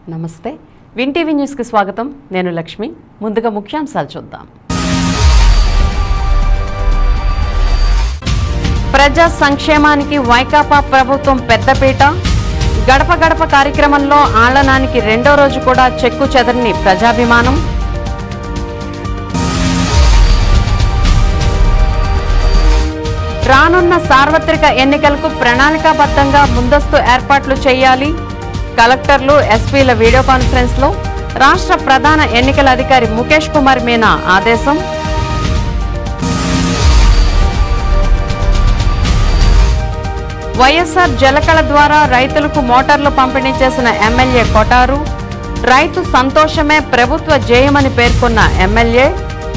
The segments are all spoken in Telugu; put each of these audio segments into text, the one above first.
నమస్తే విన్ టీవీ న్యూస్కి స్వాగతం నేను లక్ష్మి ముందుగా ముఖ్యాంశాలు చూద్దాం ప్రజా సంక్షేమానికి వైకాపా ప్రభుత్వం పెద్దపీట గడప గడప కార్యక్రమంలో ఆళ్లనానికి రెండో రోజు కూడా చెక్కు చెదరని ప్రజాభిమానం రానున్న సార్వత్రిక ఎన్నికలకు ప్రణాళికాబద్ధంగా ముందస్తు ఏర్పాట్లు చేయాలి కలెక్టర్లు ఎస్పీల వీడియో కాన్ఫరెన్స్ లో రాష్ట్ర ప్రధాన ఎన్నికల అధికారి ముఖేష్ కుమార్ మీనా ఆదేశం వైఎస్ఆర్ జలకళ ద్వారా రైతులకు మోటార్లు పంపిణీ చేసిన ఎమ్మెల్యే కొటారు రైతు సంతోషమే ప్రభుత్వ జయమని పేర్కొన్న ఎమ్మెల్యే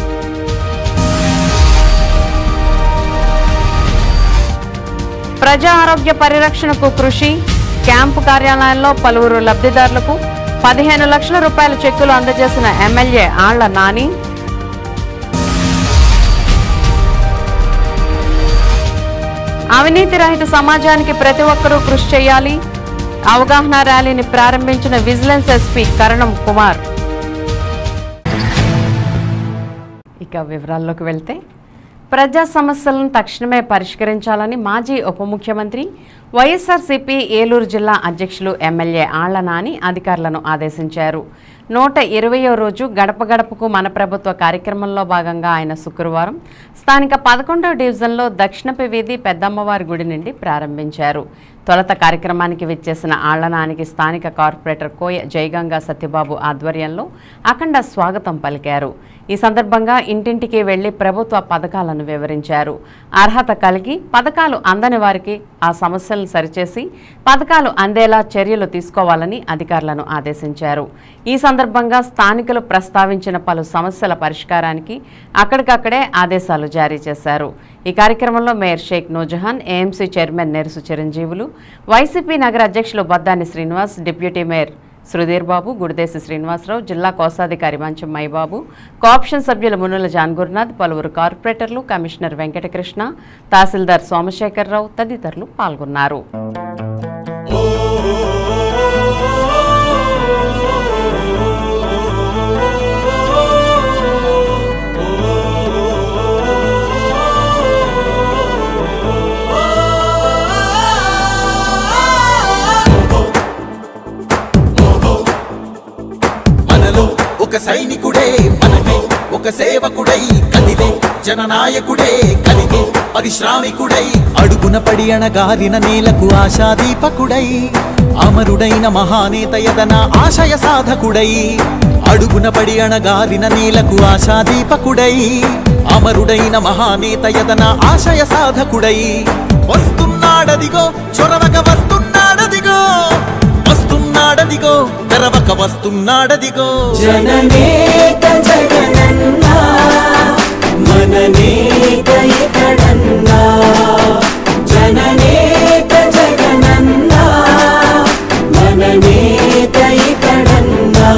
ప్రజా ఆరోగ్య పరిరక్షణకు కృషి క్యాంపు కార్యాలయంలో పలువురు లబ్ధిదారులకు పదిహేను లక్షల రూపాయల చెక్కులు అందజేసిన ఎమ్మెల్యే ఆళ్ల నాని అవినీతి రహిత సమాజానికి ప్రతి ఒక్కరూ కృషి చేయాలి అవగాహన ర్యాలీని ప్రారంభించిన విజిలెన్స్ ఎస్పీ కరణం కుమార్ ఇక వివరాల్లోకి వెళ్తే ప్రజా సమస్యలను తక్షణమే పరిష్కరించాలని మాజీ ఉప ముఖ్యమంత్రి వైఎస్ఆర్సీపీ ఏలూరు జిల్లా అధ్యక్షులు ఎమ్మెల్యే ఆళ్ల నాని అధికారులను ఆదేశించారు నూట ఇరవయో రోజు గడప గడపకు మన ప్రభుత్వ కార్యక్రమంలో భాగంగా ఆయన శుక్రవారం స్థానిక పదకొండవ డివిజన్లో దక్షిణపు వీధి పెద్దమ్మవారి గుడి నుండి ప్రారంభించారు తొలత కార్యక్రమానికి విచ్చేసిన ఆళ్లనానికి స్థానిక కార్పొరేటర్ కోయ జయగంగా సత్యబాబు ఆధ్వర్యంలో అఖండ స్వాగతం పలికారు ఈ సందర్భంగా ఇంటింటికి వెళ్లి ప్రభుత్వ పథకాలను వివరించారు అర్హత కలిగి పథకాలు అందని వారికి ఆ సమస్యలను సరిచేసి పథకాలు అందేలా చర్యలు తీసుకోవాలని అధికారులను ఆదేశించారు ఈ సందర్భంగా స్థానికులు ప్రస్తావించిన పలు సమస్యల పరిష్కారానికి అక్కడికక్కడే ఆదేశాలు జారీ చేశారు ఈ కార్యక్రమంలో mayor Shaik Noorjahan AMC chairman Nerusu Chiranjeevulu YCP నగర అధ్యక్షులు బద్దాని శ్రీనివాస్ డిప్యూటీ మేయర్ సుధీర్ బాబు గుడిదేశి శ్రీనివాసరావు జిల్లా కోశాధికారి మంచం మైబాబు కోఆప్షన్ సభ్యులు మునుల జాన్ గురునాథ్ పలువురు కార్పొరేటర్లు కమిషనర్ వెంకటకృష్ణ తహసీల్దార్ సోమశేఖరరావు తదితరులు పాల్గొన్నారు మనలో ఒక సైనికుడే మనమే ఒక సేవకుడై కదిలే జననాయకుడే కలిగే పరిశ్రామికుడై అడుగున పడి అణగారిన నేలకు ఆశాదీపకుడై అమరుడైన మహానేత యదన ఆశయ సాధకుడై అడుగున పడి అణగారిన నేలకు ఆశాదీపకుడై అమరుడైన మహానేత యదన ఆశయ సాధకుడై వస్తున్నాడదిగో చొరవక వస్తున్నాడదిగో వస్తున్నాడదిగో తెరవక వస్తున్నాడదిగో జననేత జగనన్నా మననేత ఇతడన్నా జననేత జగనన్నా మననేత ఇతడన్నా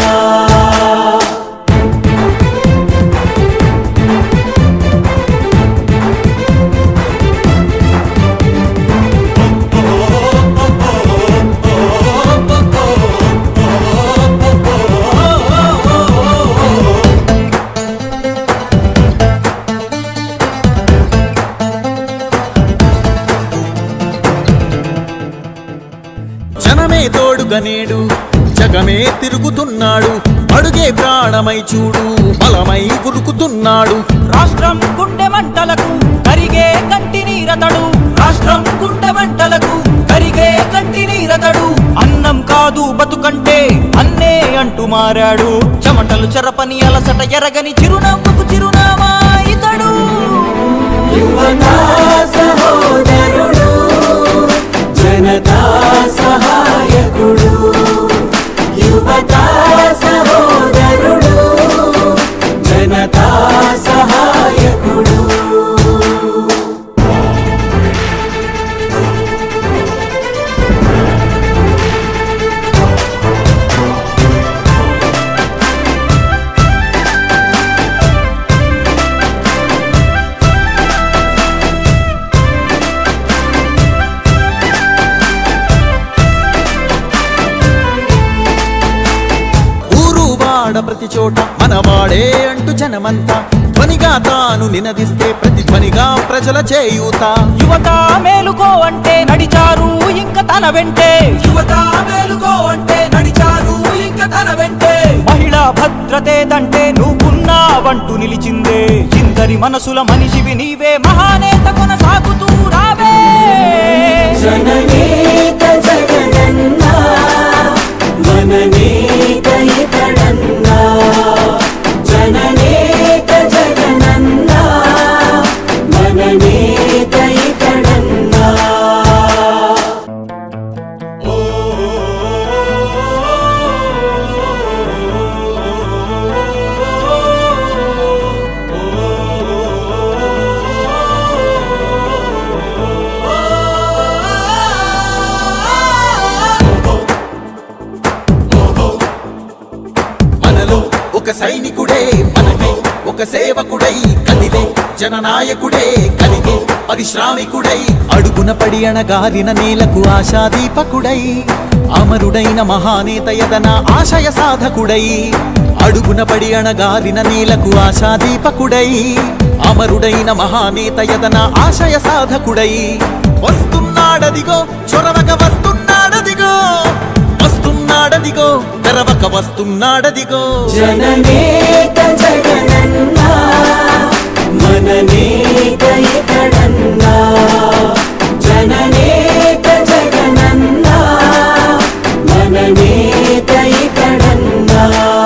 జనమే తోడుగా నేడు జగమే తిరుగుతున్నాడు అడుగే ప్రాణమై చూడు బలమై ఉరుకుతున్నాడు రాష్ట్రం గుండె మంటలకు కరిగే కంటి నీరతడు రాష్ట్రం గుండె మంటలకు కరిగే కంటి నీరతడు అన్నం కాదు బతుకంటే అన్నే అంటూ మారాడు చెమటలు చెరపని అలసట ఎరగని చిరునవ్వుకు చిరునామా ఇతడు యువతా సహోదరుడు జనతా సహాయకుడు యువతా సహోదరుడు జనతా సహాయకుడు ప్రతి చోట మనవాడే అంటూ జనమంతా ధ్వనిగా తాను నినదిస్తే ప్రతి ధ్వనిగా ప్రజల చేయూత యువత మేలుకో అంటే నడిచారు ఇంక తన వెంటే యువత మేలుకో అంటే నడిచారు ఇంక తన వెంటే మహిళా భద్రతేదంటే నువ్వున్నావంటూ నిలిచిందే ఇందరి మనసుల మనిషివి నీవే మహానేత కొనసాగుతూ రావే జననేత జగనన్నా మననేత ఇతడన్నా జననేత జగనన్నా మననేత ఇతడన్నా మనలో ఒక సైనికుడే మనమే ఒక సేవకుడై కదిలే జననాయకుడే కలిగే పరిశ్రామికుడై అడుగున పడి అణగారిన నేలకు ఆశాదీపకుడై అమరుడైన మహానేత యదన ఆశయ సాధకుడై అడుగున పడి అణగారిన నేలకు ఆశాదీపకుడై అమరుడైన మహానేత యదన ఆశయ సాధకుడై వస్తున్నాడదిగో చొరవక వస్తున్నాడదిగో వస్తున్నాడదిగో తెరవక వస్తున్నాడదిగో జననేత జగనన్నా మననేత ఇతడన్నా జననేత జగనన్నా మననేత ఇతడన్నా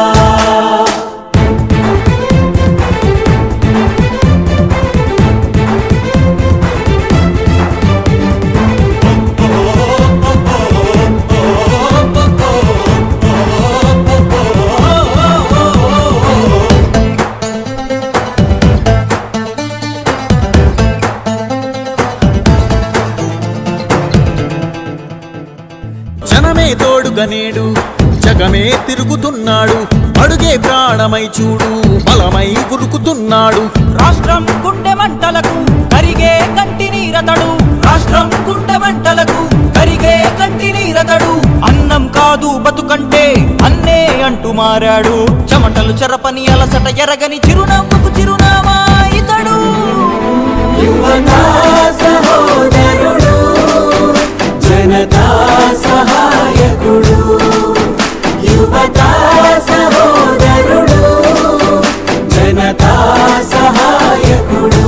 జనమే తోడుగా నేడు జగమే తిరుగుతున్నాడు అడుగే ప్రాణమై చూడు బలమై ఉరుకుతున్నాడు రాష్ట్రం గుండె మంటలకు కరిగే కంటి నీరతడు రాష్ట్రం గుండె మంటలకు కరిగే కంటి నీరతడు అన్నం కాదు బతుకంటే అన్నే అంటూ మారాడు చెమటలు చెరపని అలసట ఎరగని చిరునవ్వుకు చిరునామా ఇతడు యువతా సహోదరుడు జనతా సహాయకుడు యువతా సహోదరుడు జనతా సహాయకుడు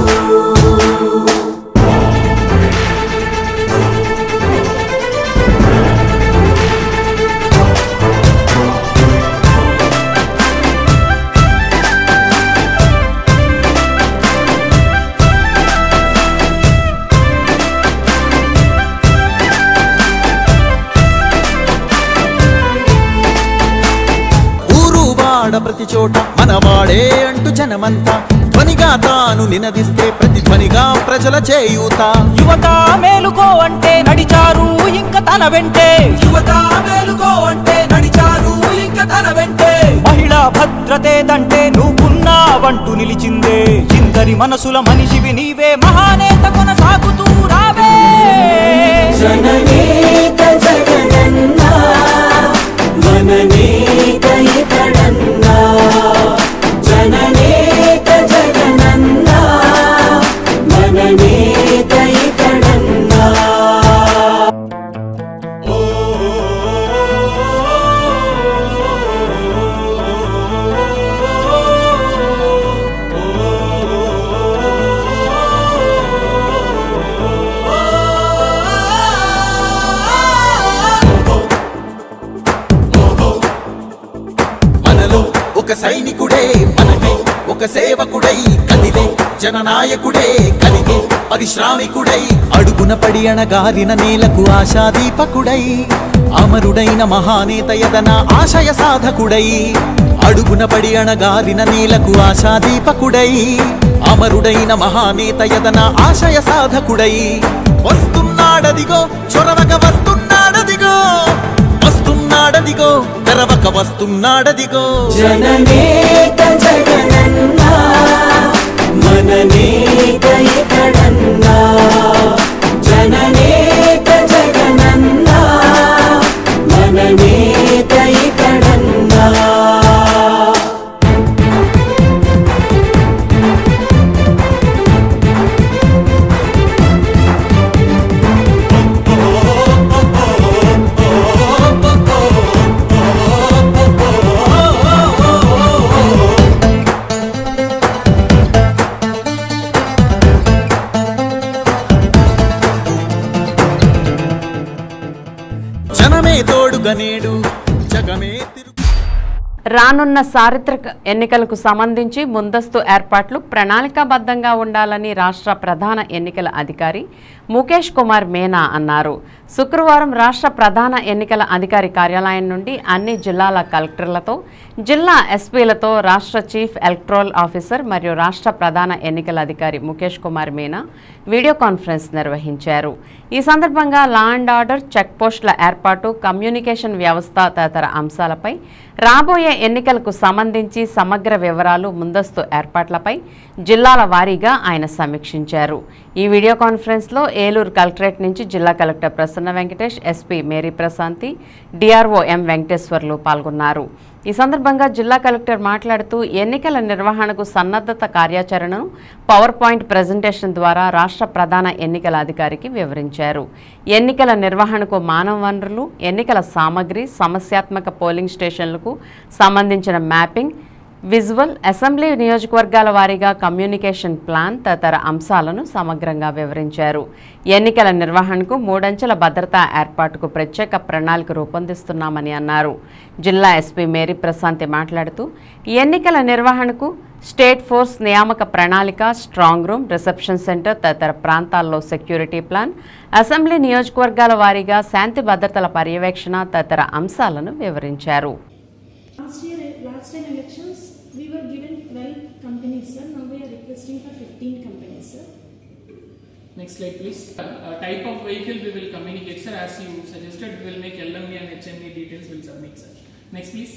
ఊరు వాడ ప్రతి చోట మనవాడే అంటూ జనమంతా ధ్వనిగా తాను నినదిస్తే ప్రతి ధ్వనిగా ప్రజల చేయూత యువత మేలుకో అంటే నడిచారు ఇంక తన వెంటే యువత మేలుకో అంటే నడిచారు ఇంక తన వెంటే మహిళా భద్రతేదంటే నువ్వున్నావంటూ నిలిచిందే ఇందరి మనసుల మనిషివి నీవే మహానేత కొనసాగుతూ రావే జననేత జగనన్నా మననేత ఇతడన్నా జననేత జగనన్నా మననేత ఇతడన్నా మనలో ఒక సైనికుడే మనమే ఒక సేవకుడై కదిలే జననాయకుడే కలిగే పరిశ్రామికుడై అడుగున పడి అణగారిన నేలకు ఆశాదీపకుడై అమరుడైన మహానేత యదన ఆశయ సాధకుడై అడుగున పడి అణగారిన నేలకు ఆశాదీపకుడై అమరుడైన మహానేత యదన ఆశయ సాధకుడై వస్తున్నాడదిగో చొరవక వస్తున్నాడదిగో వస్తున్నాడదిగో తెరవక వస్తున్నాడదిగో జననేత జగనన్నా మననేత ఇతడన్నా జననేత జగనన్నా మననేత ఇతడన్నా జగమే తిరుగు రానున్న చారిత్రక ఎన్నికలకు సంబంధించి ముందస్తు ఏర్పాట్లు ప్రణాళికాబద్ధంగా ఉండాలని రాష్ట్ర ప్రధాన ఎన్నికల అధికారి ముఖేష్ కుమార్ మీనా అన్నారు శుక్రవారం రాష్ట్ర ప్రధాన ఎన్నికల అధికారి కార్యాలయం నుండి అన్ని జిల్లాల కలెక్టర్లతో జిల్లా ఎస్పీలతో రాష్ట్ర చీఫ్ ఎలక్ట్రల్ ఆఫీసర్ మరియు రాష్ట్ర ప్రధాన ఎన్నికల అధికారి ముఖేష్ కుమార్ మీనా వీడియో కాన్ఫరెన్స్ నిర్వహించారు ఈ సందర్భంగా లా అండ్ ఆర్డర్ చెక్ పోస్టుల ఏర్పాటు కమ్యూనికేషన్ వ్యవస్థ తదితర అంశాలపై రాబోయే ఎన్నికలకు సంబంధించి సమగ్ర వివరాలు ముందస్తు ఏర్పాట్లపై జిల్లాల వారీగా ఆయన సమీక్షించారు ఈ వీడియో కాన్ఫరెన్స్లో ఏలూరు కలెక్టరేట్ నుంచి జిల్లా collector Prasanna Venkatesh SP Mary Prashanthi DRO M Venkateswarlu పాల్గొన్నారు ఈ సందర్భంగా జిల్లా కలెక్టర్ మాట్లాడుతూ ఎన్నికల నిర్వహణకు సన్నద్ధత కార్యాచరణను పవర్ పాయింట్ ప్రజెంటేషన్ ద్వారా రాష్ట్ర ప్రధాన ఎన్నికల అధికారికి వివరించారు ఎన్నికల నిర్వహణకు మానవ వనరులు ఎన్నికల సామగ్రి సమస్యాత్మక పోలింగ్ స్టేషన్లకు సంబంధించిన మ్యాపింగ్ విజువల్ అసెంబ్లీ నియోజకవర్గాల వారీగా కమ్యూనికేషన్ ప్లాన్ తదితర అంశాలను సమగ్రంగా వివరించారు ఎన్నికల నిర్వహణకు మూడంచెల భద్రతా ఏర్పాటుకు ప్రత్యేక ప్రణాళిక రూపొందిస్తున్నామని అన్నారు జిల్లా ఎస్పీ మేరీ ప్రశాంతి మాట్లాడుతూ ఎన్నికల నిర్వహణకు స్టేట్ ఫోర్స్ నియామక ప్రణాళిక స్ట్రాంగ్ రూమ్ రిసెప్షన్ సెంటర్ తదితర ప్రాంతాల్లో సెక్యూరిటీ ప్లాన్ అసెంబ్లీ నియోజకవర్గాల వారీగా శాంతి భద్రతల పర్యవేక్షణ తదితర అంశాలను వివరించారు Last year, last time elections, we were given 12 companies, sir. Now we are requesting for 15 companies, sir. Next slide, please. Uh, uh, type of vehicle we will communicate, sir. As you suggested, we will make LME and HME details. Will submit, sir. Next, please.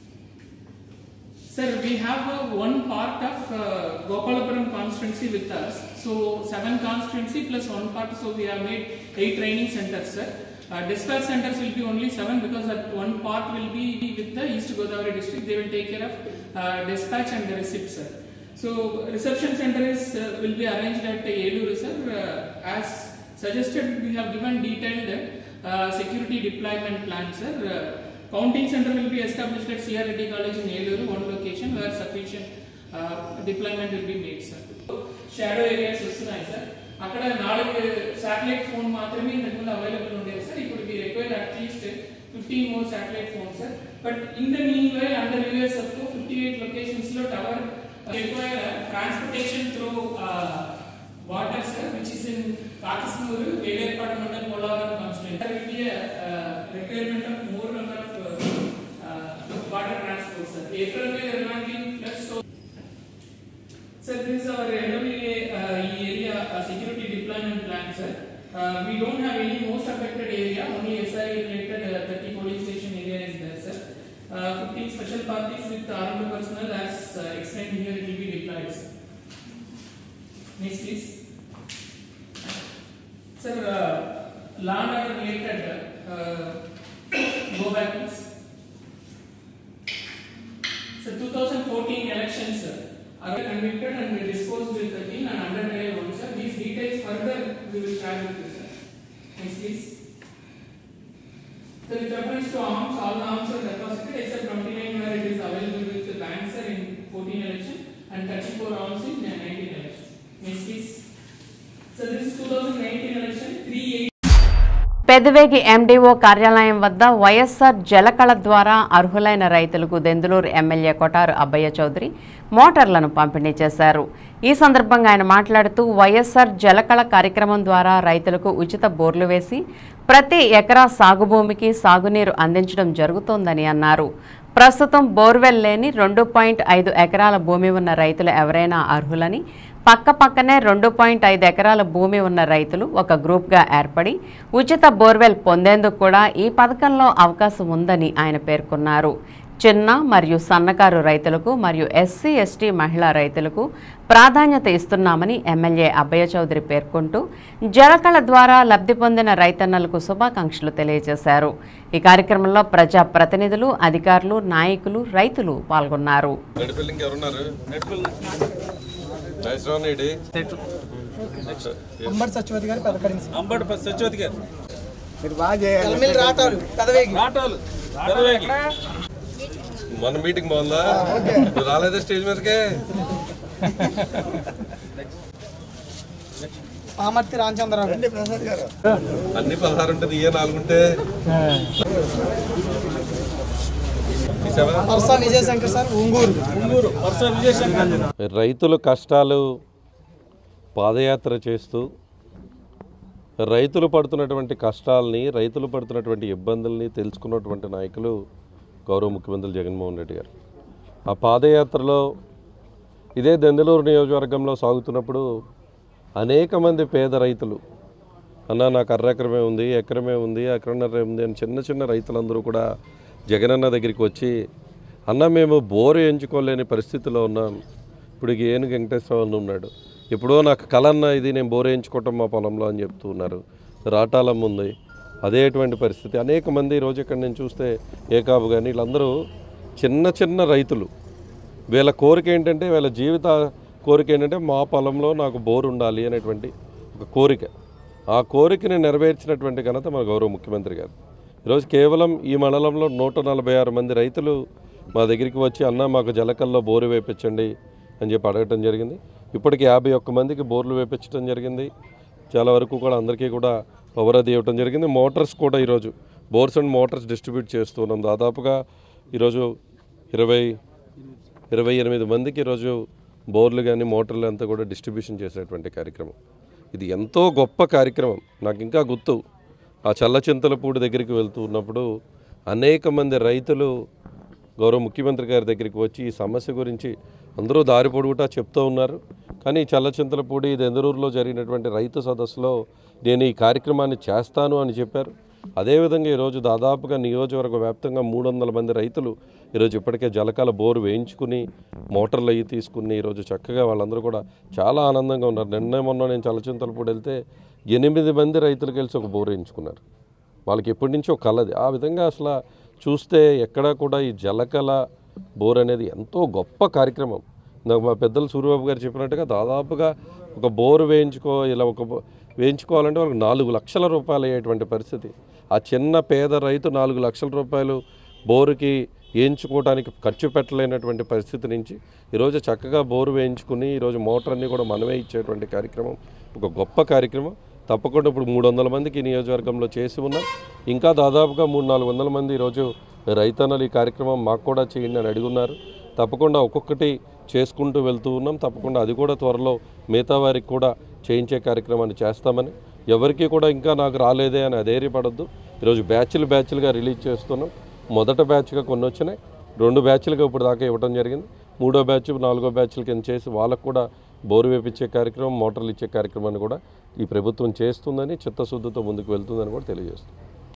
Sir, we have uh, one part of uh, Gopalapuram constituency with us. So seven constituency plus one part. So we have made eight training centers, sir. Uh, dispatch centers will be only seven because that one part will be with the East Godavari district. They will take care of uh, dispatch and the receipt, sir. So reception center is uh, will be arranged at Eluru, sir. Uh, as suggested, we have given detailed uh, security deployment plan, sir. Uh, counting center will be established at CR Reddy College in Eluru, one location where sufficient uh, deployment will be made, sir. Shadow areas వస్తున్నాయి సార్ అక్కడ నాలుగు శాటిలైట్ ఫోన్ మాత్రమే ఇంతకుముందు అవైలబుల్ ఉండేది సార్ ఇప్పుడు we require at least fifteen more satellite phone sir but in the meanwhile under USF fifty eight locations లో tower require transportation through water sir which is in కాకస్మూరు Velerpadu mandal Polavaram constitute requirement of more number of water transport sir April May plus so Sir, this is our NWA uh, area uh, security deployment plan, sir. Uh, we don't have any most affected area, only SI related uh, 30 police station area is there, sir. Uh, 15 special parties with armed personnel as uh, explained here it will be deployed, sir. Next, please. Sir, uh, land order related, uh, go back, please. So 2014 elections sir, are convicted and disposed with the team and under trial one sir. These details further we will share with you sir. Next please. So with reference to arms, all the arms are deposited except 29 where it is available with the bank sir in 14 election and 34 arms in uh, 19 election. Next please. So this is 2019 election, 380 Pedavegi MDO కార్యాలయం వద్ద వైఎస్ఆర్ జలకళ ద్వారా అర్హులైన రైతులకు దెందులూరు ఎమ్మెల్యే కొటారు అబ్బయ్య చౌదరి మోటార్లను పంపిణీ చేశారు ఈ సందర్భంగా ఆయన మాట్లాడుతూ వైఎస్ఆర్ జలకళ కార్యక్రమం ద్వారా రైతులకు ఉచిత బోర్లు వేసి ప్రతి ఎకరా సాగు భూమికి సాగునీరు అందించడం జరుగుతోందని అన్నారు ప్రస్తుతం బోర్వెల్ లేని రెండు పాయింట్ ఐదు ఎకరాల భూమి ఉన్న రైతులు ఎవరైనా అర్హులని పక్క పక్కనే రెండు పాయింట్ ఐదు ఎకరాల భూమి ఉన్న రైతులు ఒక గ్రూప్గా ఏర్పడి ఉచిత బోర్వెల్ పొందేందుకు కూడా ఈ పథకంలో అవకాశం ఉందని ఆయన పేర్కొన్నారు చిన్న మరియు సన్నకారు రైతులకు మరియు ఎస్సీ ఎస్టీ మహిళా రైతులకు ప్రాధాన్యత ఇస్తున్నామని ఎమ్మెల్యే అబ్బయ్య చౌదరి పేర్కొంటూ జలకళ ద్వారా లబ్ధి పొందిన రైతన్నలకు శుభాకాంక్షలు తెలియజేశారు ఈ కార్యక్రమంలో ప్రజా ప్రతినిధులు అధికారులు నాయకులు రైతులు పాల్గొన్నారు నడిపిల్లి ఇంకెవరున్నారు నాగేశ్వరరావు నేటి అంబటి సత్యవతి గారు పలకరించి అంబటి సత్యవతి గారు మీరు బాగా చేయాలి రాటాలు పెదవేగి రాటాలు పెదవేగి. మొన్న మీటింగ్ బాగుందా నువ్వు రాలేదా స్టేజ్ మీదకే పామర్తి రామచంద్రరావు అండి ప్రసాద్ గారు అన్ని పదహారు ఉంటుంది ఇయ్య నాలుగు ఉంటే చేసావా పర్సా విజయశంకర్ సార్ ఒంగూరు ఒంగూరు పర్సా విజయశంకర్ రైతుల కష్టాలు పాదయాత్ర చేస్తూ రైతులు పడుతున్నటువంటి కష్టాలని రైతులు పడుతున్నటువంటి ఇబ్బందుల్ని తెలుసుకున్నటువంటి నాయకులు గౌరవ ముఖ్యమంత్రి జగన్మోహన్ రెడ్డి గారు ఆ పాదయాత్రలో ఇదే దెందలూరు నియోజకవర్గంలో సాగుతున్నప్పుడు అనేక మంది పేద రైతులు అన్న నాకు అర్ర ఎకరమే ఉంది ఎకరమే ఉంది ఎకరన్నర ఉంది అని చిన్న చిన్న రైతులందరూ కూడా జగనన్న దగ్గరికి వచ్చి అన్న మేము బోరు ఎంచుకోలేని పరిస్థితిలో ఉన్నాం ఇప్పుడు ఈ ఏనుగు వెంకటేశ్వరరావు ఉన్నాడు ఎప్పుడో నాకు కలన్న ఇది నేను బోరు వేయించుకోవటం మా పొలంలో అని చెప్తూ ఉన్నారు రాటాలం ఉంది అదేటువంటి పరిస్థితి అనేక మంది ఈరోజు ఇక్కడ నేను చూస్తే ఏకాబు కానీ వీళ్ళందరూ చిన్న చిన్న రైతులు వీళ్ళ కోరిక ఏంటంటే వీళ్ళ జీవిత కోరిక ఏంటంటే మా పొలంలో నాకు బోరు ఉండాలి అనేటువంటి ఒక కోరిక ఆ కోరికని నెరవేర్చినటువంటి ఘనత మన గౌరవ ముఖ్యమంత్రి గారు ఈరోజు కేవలం ఈ మండలంలో నూట నలభై ఆరు మంది రైతులు మా దగ్గరికి వచ్చి అన్న మాకు జలకల్లో బోరు వేపించండి అని చెప్పి అడగటం జరిగింది ఇప్పటికి యాభై ఒక్క మందికి బోర్లు వేపించడం జరిగింది చాలా వరకు కూడా అందరికీ కూడా పవర్ అది ఇవ్వటం జరిగింది మోటార్స్ కూడా ఈరోజు బోర్స్ అండ్ మోటార్స్ డిస్ట్రిబ్యూట్ చేస్తున్నాం దాదాపుగా ఈరోజు ఇరవై ఇరవై ఎనిమిది మందికి ఈరోజు బోర్లు కానీ మోటార్లు అంతా కూడా డిస్ట్రిబ్యూషన్ చేసేటువంటి కార్యక్రమం ఇది ఎంతో గొప్ప కార్యక్రమం నాకు ఇంకా గుర్తు ఆ చల్లచింతలపూడి దగ్గరికి వెళ్తూ ఉన్నప్పుడు అనేక మంది రైతులు గౌరవ ముఖ్యమంత్రి గారి దగ్గరికి వచ్చి ఈ సమస్య గురించి అందరూ దారి పొడుగుటా చెప్తూ ఉన్నారు కానీ చల్లచింతలపూడి దెందరూరులో జరిగినటువంటి రైతు సదస్సులో నేను ఈ కార్యక్రమాన్ని చేస్తాను అని చెప్పారు అదేవిధంగా ఈరోజు దాదాపుగా నియోజకవర్గ వ్యాప్తంగా మూడు వందల మంది రైతులు ఈరోజు ఇప్పటికే జలకాల బోరు వేయించుకుని మోటార్లు అవి తీసుకుని ఈరోజు చక్కగా వాళ్ళందరూ కూడా చాలా ఆనందంగా ఉన్నారు నిన్న మొన్న నేను చలచింతలపూడి వెళ్తే ఎనిమిది మంది రైతులు కలిసి ఒక బోరు వేయించుకున్నారు వాళ్ళకి ఎప్పటి నుంచో కలది ఆ విధంగా అసలు చూస్తే ఎక్కడా కూడా ఈ జలకళ బోర్ అనేది ఎంతో గొప్ప కార్యక్రమం నాకు మా పెద్దలు సూర్యబాబు గారు చెప్పినట్టుగా దాదాపుగా ఒక బోరు వేయించుకో ఇలా ఒక బో- వేయించుకోవాలంటే వాళ్ళకి నాలుగు లక్షల రూపాయలు అయ్యేటువంటి పరిస్థితి ఆ చిన్న పేద రైతు నాలుగు లక్షల రూపాయలు బోరుకి వేయించుకోవడానికి ఖర్చు పెట్టలేనటువంటి పరిస్థితి నుంచి ఈరోజు చక్కగా బోరు వేయించుకుని ఈరోజు మోటార్ని కూడా మనమే ఇచ్చేటువంటి కార్యక్రమం ఒక గొప్ప కార్యక్రమం తప్పకుండా ఇప్పుడు మూడు వందల మందికి ఈ నియోజకవర్గంలో చేసి ఉన్నాం ఇంకా దాదాపుగా మూడు నాలుగు వందల మంది ఈరోజు రైతన్నలు ఈ కార్యక్రమం మాకు కూడా చేయండి అని అడుగున్నారు తప్పకుండా ఒక్కొక్కటి చేసుకుంటూ వెళ్తూ ఉన్నాం తప్పకుండా అది కూడా త్వరలో మిగతా వారికి కూడా చేయించే కార్యక్రమాన్ని చేస్తామని ఎవరికి కూడా ఇంకా నాకు రాలేదే అని అధైర్యపడొద్దు ఈరోజు బ్యాచ్లు బ్యాచ్లుగా రిలీజ్ చేస్తున్నాం మొదట బ్యాచ్గా కొన్ని వచ్చినాయి రెండు బ్యాచ్లుగా ఇప్పుడు దాకా ఇవ్వడం జరిగింది మూడో బ్యాచ్ నాలుగో బ్యాచ్ల కింద చేసి వాళ్ళకు కూడా బోరు వేపించే కార్యక్రమం మోటార్లు ఇచ్చే కార్యక్రమాన్ని కూడా ఈ ప్రభుత్వం చేస్తుందని చిత్తశుద్ధితో ముందుకు వెళ్తుందని కూడా తెలియజేస్తుంది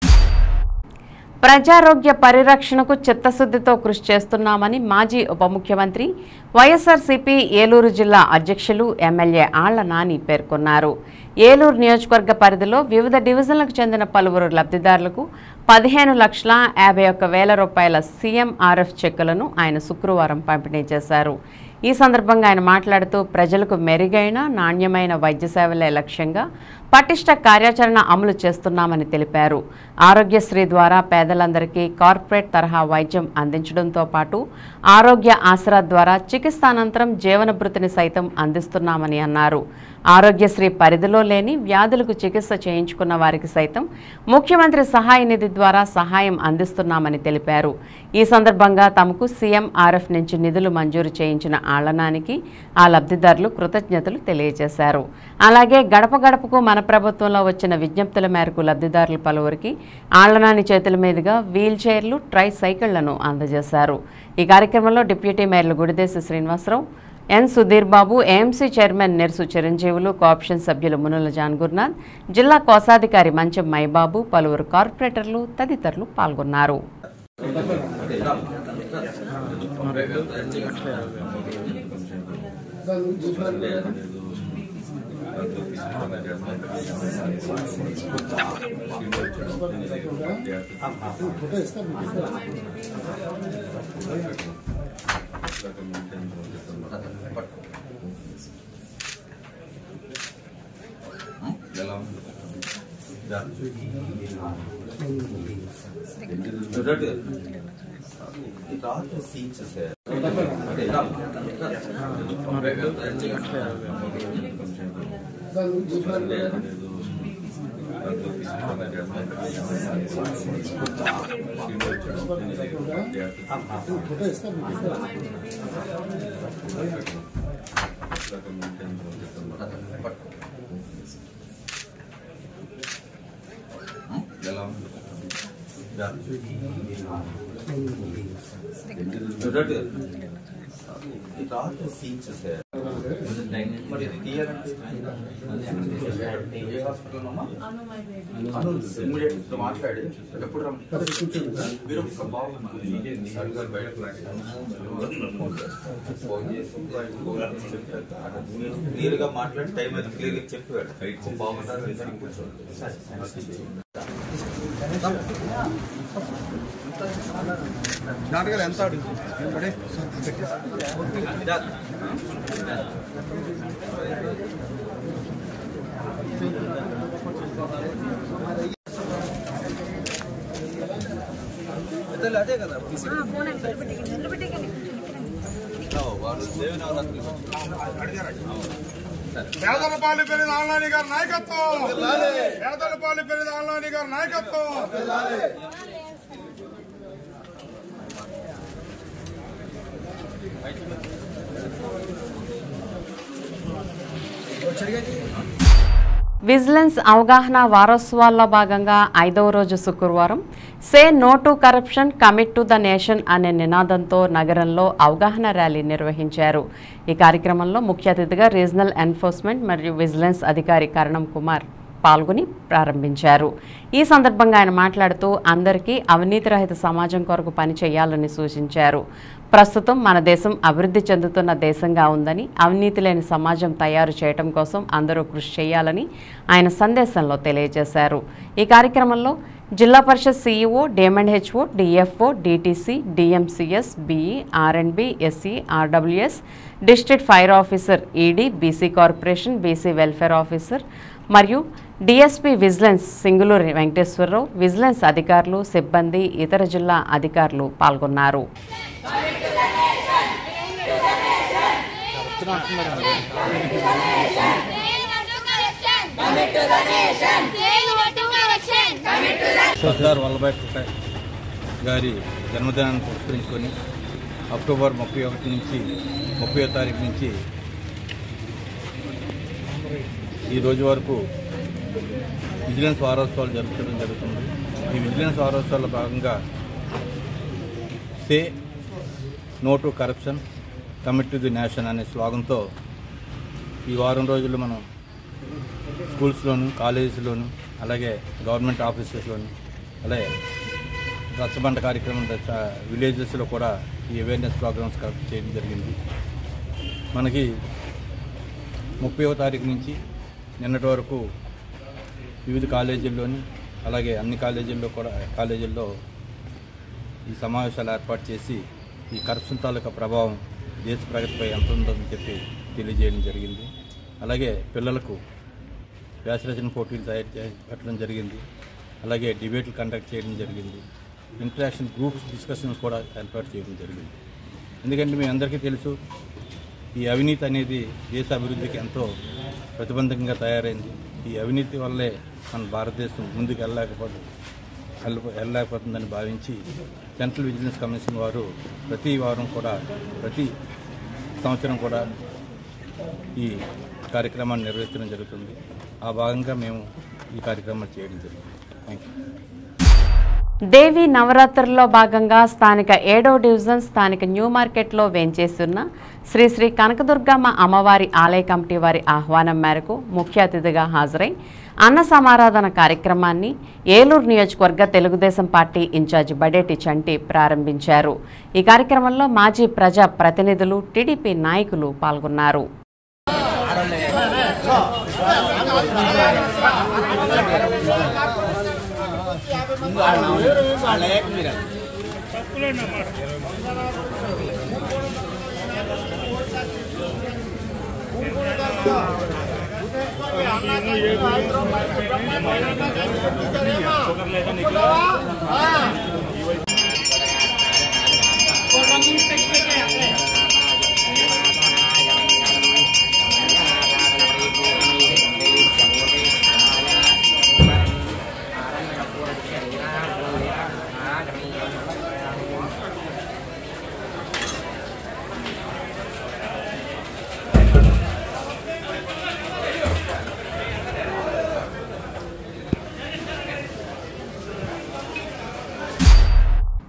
ప్రజారోగ్య పరిరక్షణకు చిత్తశుద్ధితో కృషి చేస్తున్నామని మాజీ ఉప ముఖ్యమంత్రి వైఎస్ఆర్సీపీ ఏలూరు జిల్లా అధ్యక్షులు ఎమ్మెల్యే ఆళ్ల నాని పేర్కొన్నారు ఏలూరు నియోజకవర్గ పరిధిలో వివిధ డివిజన్లకు చెందిన పలువురు లబ్ధిదారులకు పదిహేను లక్షల యాభై ఒక్క వేల రూపాయల సీఎంఆర్ఎఫ్ చెక్కులను ఆయన శుక్రవారం పంపిణీ చేశారు ఈ సందర్భంగా ఆయన మాట్లాడుతూ ప్రజలకు మెరుగైన నాణ్యమైన వైద్య సేవలే లక్ష్యంగా పటిష్ట కార్యాచరణ అమలు చేస్తున్నామని తెలిపారు ఆరోగ్యశ్రీ ద్వారా పేదలందరికీ కార్పొరేట్ తరహా వైద్యం అందించడంతో పాటు ఆరోగ్య ఆసరా ద్వారా చికిత్స అనంతరం జీవన భృతిని సైతం అందిస్తున్నామని అన్నారు ఆరోగ్యశ్రీ పరిధిలో లేని వ్యాధులకు చికిత్స చేయించుకున్న వారికి సైతం ముఖ్యమంత్రి సహాయ నిధి ద్వారా సహాయం అందిస్తున్నామని తెలిపారు ఈ సందర్భంగా తమకు సీఎంఆర్ఎఫ్ నుంచి నిధులు మంజూరు చేయించిన ఆళ్లనానికి ఆ లబ్ధిదారులు కృతజ్ఞతలు తెలియజేశారు అలాగే గడప గడపకు మన ప్రభుత్వంలో వచ్చిన విజ్ఞప్తుల మేరకు లబ్ధిదారులు పలువురికి ఆళ్లనాని చేతుల మీదుగా వీల్ చైర్లు ట్రై సైకిళ్లను అందజేశారు ఈ కార్యక్రమంలో డిప్యూటీ మేయర్లు Gudidesi Srinivasarao N Sudheer Babu AMC chairman Nersu Chiranjeevulu co-option సభ్యులు మునుల జాన్ గుర్నాథ్ జిల్లా కోశాధికారి మంచం మైబాబు పలువురు కార్పొరేటర్లు తదితరులు పాల్గొన్నారు మాట్లాడి ఎప్పుడు మీరు ఫోన్ చేసి క్లియర్ గా మాట్లాడి టైం అయితే క్లియర్ గా చెప్పాడు బాగున్నారు నాటకాలు ఎంత ఆడు అదే కదా పేదలపాలి పెరిగిన ఆన్లైన్ గారి నాయకత్వం పేదలపాలి పెరిగిన ఆన్లైన్ గారి నాయకత్వం విజిలెన్స్ అవగాహన వారోత్సవాల్లో భాగంగా ఐదవ రోజు శుక్రవారం say no to corruption commit to the nation అనే నినాదంతో నగరంలో అవగాహన ర్యాలీ నిర్వహించారు ఈ కార్యక్రమంలో ముఖ్య అతిథిగా రీజనల్ ఎన్ఫోర్స్మెంట్ మరియు విజిలెన్స్ అధికారి కరణం కుమార్ పాల్గొని ప్రారంభించారు ఈ సందర్భంగా ఆయన మాట్లాడుతూ అందరికీ అవినీతి రహిత సమాజం కొరకు పని చేయాలని సూచించారు ప్రస్తుతం మన దేశం అభివృద్ధి చెందుతున్న దేశంగా ఉందని అవినీతి లేని సమాజం తయారు చేయటం కోసం అందరూ కృషి చేయాలని ఆయన సందేశంలో తెలియజేశారు ఈ కార్యక్రమంలో జిల్లా parishad CEO DM and HO DFO DTC DMCS BE R and B SC RWS district fire officer ED BC corporation BC welfare officer మరియు DSP vigilance Singuluri Venkateswararao vigilance అధికారులు సిబ్బంది ఇతర జిల్లా అధికారులు పాల్గొన్నారు సర్దార్ వల్లభాయ్ పటేల్ గారి జన్మదినాన్ని పురస్కరించుకొని అక్టోబర్ ముప్పై ఒకటి నుంచి ముప్పై తారీఖు నుంచి ఈ రోజు వరకు విజిలెన్స్ వారోత్సవాలు జరుపుకోవడం జరుగుతుంది ఈ విజిలెన్స్ వారోత్సవాల్లో భాగంగా say no to corruption commit to the nation అనే స్లోగన్తో ఈ వారం రోజులు మనం స్కూల్స్లోను కాలేజెస్లోను అలాగే గవర్నమెంట్ ఆఫీసెస్లోను అలాగే రచ్చబండ కార్యక్రమం దశ- విలేజెస్లో కూడా ఈ అవేర్నెస్ ప్రోగ్రామ్స్ కండక్ట్ చేయడం జరిగింది మనకి ముప్పైవ తారీఖు నుంచి నిన్నటి వరకు వివిధ కాలేజీల్లోని అలాగే అన్ని కాలేజీల్లో కూడా కాలేజీల్లో ఈ సమావేశాలు ఏర్పాటు చేసి ఈ కరప్షన్ తాలూకా ప్రభావం దేశ ప్రగతిపై ఎంత ఉందని చెప్పి తెలియజేయడం జరిగింది అలాగే పిల్లలకు వ్యాసరచన పోటీలు తయారు చే పెట్టడం జరిగింది అలాగే డిబేట్లు కండక్ట్ చేయడం జరిగింది ఇంటరాక్షన్ గ్రూప్స్ డిస్కషన్స్ కూడా ఏర్పాటు చేయడం జరిగింది ఎందుకంటే మీ అందరికీ తెలుసు ఈ అవినీతి అనేది దేశ అభివృద్ధికి ఎంతో ప్రతిబంధకంగా తయారైంది ఈ అవినీతి వల్లే మన భారతదేశం ముందుకు వెళ్ళలేకపోతుంది వెళ్ళ వెళ్ళలేకపోతుందని భావించి సెంట్రల్ విజిలెన్స్ కమిషన్ వారు ప్రతి వారం కూడా ప్రతి సంవత్సరం కూడా ఈ కార్యక్రమాన్ని నిర్వహించడం జరుగుతుంది ఆ భాగంగా మేము ఈ కార్యక్రమాలు చేయడం జరుగుతుంది థ్యాంక్ యూ దేవి నవరాత్రుల్లో భాగంగా స్థానిక ఏడో డివిజన్ స్థానిక న్యూ మార్కెట్లో వేంచేస్తున్న శ్రీ శ్రీ కనకదుర్గమ్మ అమ్మవారి ఆలయ కమిటీ వారి ఆహ్వానం మేరకు ముఖ్య అతిథిగా హాజరై అన్న సమారాధన కార్యక్రమాన్ని ఏలూరు నియోజకవర్గ తెలుగుదేశం పార్టీ ఇన్ఛార్జి బడేటి చంటి ప్రారంభించారు ఈ కార్యక్రమంలో మాజీ ప్రజా ప్రతినిధులు టీడీపీ నాయకులు పాల్గొన్నారు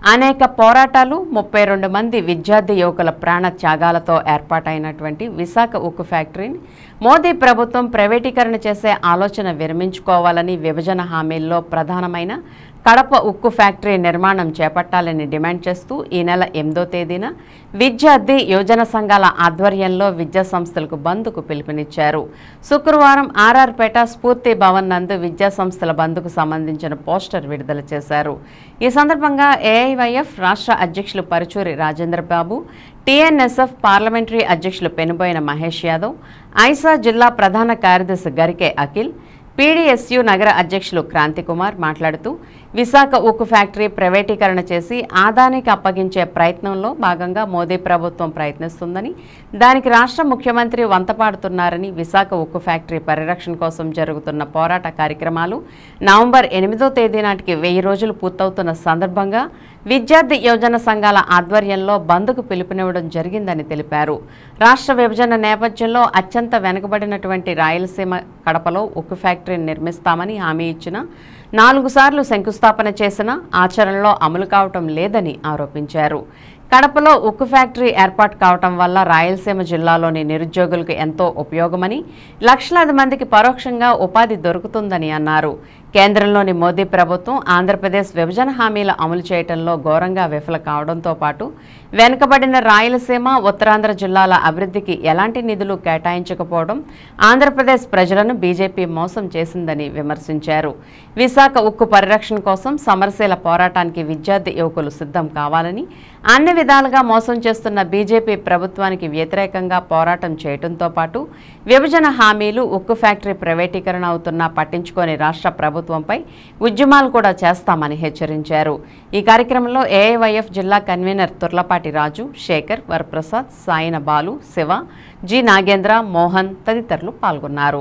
అనేక పోరాటాలు ముప్పై రెండు మంది విద్యార్థి యువకుల ప్రాణ త్యాగాలతో ఏర్పాటైనటువంటి విశాఖ ఉక్కు ఫ్యాక్టరీని మోదీ ప్రభుత్వం ప్రైవేటీకరణ చేసే ఆలోచన విరమించుకోవాలని విభజన హామీల్లో ప్రధానమైన కడప ఉక్కు ఫ్యాక్టరీ నిర్మాణం చేపట్టాలని డిమాండ్ చేస్తూ ఈ నెల ఎనిమిదో తేదీన విద్యార్థి యువజన సంఘాల ఆధ్వర్యంలో విద్యా సంస్థలకు బంద్కు పిలుపునిచ్చారు శుక్రవారం ఆర్ఆర్పేట స్ఫూర్తి భవన్ నందు విద్యా సంస్థల బంద్కు సంబంధించిన పోస్టర్ విడుదల చేశారు ఈ సందర్భంగా ఏఐవైఎఫ్ రాష్ట్ర అధ్యక్షులు పరుచూరి రాజేంద్ర బాబు టీఎన్ఎస్ఎఫ్ పార్లమెంటరీ అధ్యక్షులు పెనుబోయిన మహేష్ యాదవ్ ఐసా జిల్లా ప్రధాన కార్యదర్శి గరికే అఖిల్ పీడీఎస్యు నగర అధ్యక్షులు క్రాంతికుమార్ మాట్లాడుతూ విశాఖ ఉక్కు ఫ్యాక్టరీ ప్రైవేటీకరణ చేసి ఆదానికి అప్పగించే ప్రయత్నంలో భాగంగా మోదీ ప్రభుత్వం ప్రయత్నిస్తుందని దానికి రాష్ట్ర ముఖ్యమంత్రి వంతపాడుతున్నారని విశాఖ ఉక్కు ఫ్యాక్టరీ పరిరక్షణ కోసం జరుగుతున్న పోరాట కార్యక్రమాలు నవంబర్ ఎనిమిదో తేదీ నాటికి వెయ్యి రోజులు పూర్తవుతున్న సందర్భంగా విద్యార్థి యోజన సంఘాల ఆధ్వర్యంలో బంద్కు పిలుపునివ్వడం జరిగిందని తెలిపారు రాష్ట్ర విభజన నేపథ్యంలో అత్యంత వెనుకబడినటువంటి రాయలసీమ కడపలో ఉక్కు ఫ్యాక్టరీని నిర్మిస్తామని హామీ ఇచ్చిన నాలుగు సార్లు శంకుస్థాపన చేసినా ఆచరణలో అమలు కావటం లేదని ఆరోపించారు కడపలో ఉక్కు ఫ్యాక్టరీ ఏర్పాటు కావటం వల్ల రాయలసీమ జిల్లాలోని నిరుద్యోగులకు ఎంతో ఉపయోగమని లక్షలాది మందికి పరోక్షంగా ఉపాధి దొరుకుతుందని అన్నారు కేంద్రంలోని మోదీ ప్రభుత్వం ఆంధ్రప్రదేశ్ విభజన హామీల అమలు చేయడంలో ఘోరంగా విఫల కావడంతో పాటు వెనుకబడిన రాయలసీమ ఉత్తరాంధ్ర జిల్లాల అభివృద్ధికి ఎలాంటి నిధులు కేటాయించకపోవడం ఆంధ్రప్రదేశ్ ప్రజలను బీజేపీ మోసం చేసిందని విమర్శించారు విశాఖ ఉక్కు పరిరక్షణ కోసం సమరశీల పోరాటానికి విద్యార్థి యువకులు సిద్ధం కావాలని అన్ని విధాలుగా మోసం చేస్తున్న బీజేపీ ప్రభుత్వానికి వ్యతిరేకంగా పోరాటం చేయడంతో పాటు విభజన హామీలు ఉక్కు ఫ్యాక్టరీ ప్రైవేటీకరణ అవుతున్నా పట్టించుకోని రాష్ట్ర ప్రభుత్వంపై ఉద్యమాలు కూడా చేస్తామని హెచ్చరించారు ఈ కార్యక్రమంలో ఏఐవైఎఫ్ జిల్లా కన్వీనర్ తుర్లపాటి రాజు శేఖర్ వరప్రసాద్ సాయిన బాలు శివ జి నాగేంద్ర మోహన్ తదితరులు పాల్గొన్నారు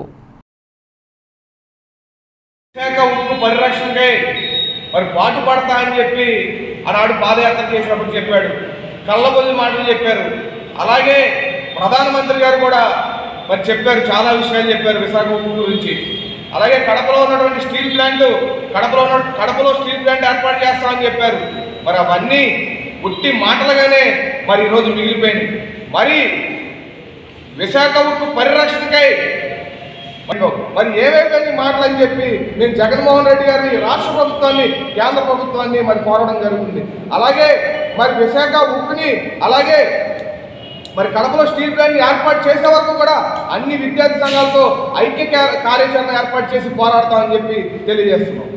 విశాఖ ఉక్కు పరిరక్షణకై మరి పాటు పడతా అని చెప్పి ఆనాడు పాదయాత్ర చేసినప్పుడు చెప్పాడు కళ్ళబొల్లి మాటలు చెప్పారు అలాగే ప్రధానమంత్రి గారు కూడా మరి చెప్పారు చాలా విషయాలు చెప్పారు విశాఖ ఉక్కు గురించి అలాగే కడపలో ఉన్నటువంటి స్టీల్ ప్లాంట్ కడపలో ఉన్న కడపలో స్టీల్ ప్లాంట్ ఏర్పాటు చేస్తామని చెప్పారు మరి అవన్నీ ఉట్టి మాటలుగానే మరి ఈరోజు మిగిలిపోయినాయి మరి విశాఖ ఉక్కు పరిరక్షణకై మరి మరి ఏవైపోయిన మాటలు అని చెప్పి నేను జగన్మోహన్ రెడ్డి గారిని రాష్ట్ర ప్రభుత్వాన్ని కేంద్ర ప్రభుత్వాన్ని మరి కోరడం జరుగుతుంది అలాగే మరి విశాఖ ఉక్కుని అలాగే మరి కడపలో స్టీల్ ప్లాంట్ ఏర్పాటు చేసే వరకు కూడా అన్ని విద్యార్థి సంఘాలతో ఐక్య కా- కార్యాచరణ ఏర్పాటు చేసి పోరాడతామని చెప్పి తెలియజేస్తున్నాం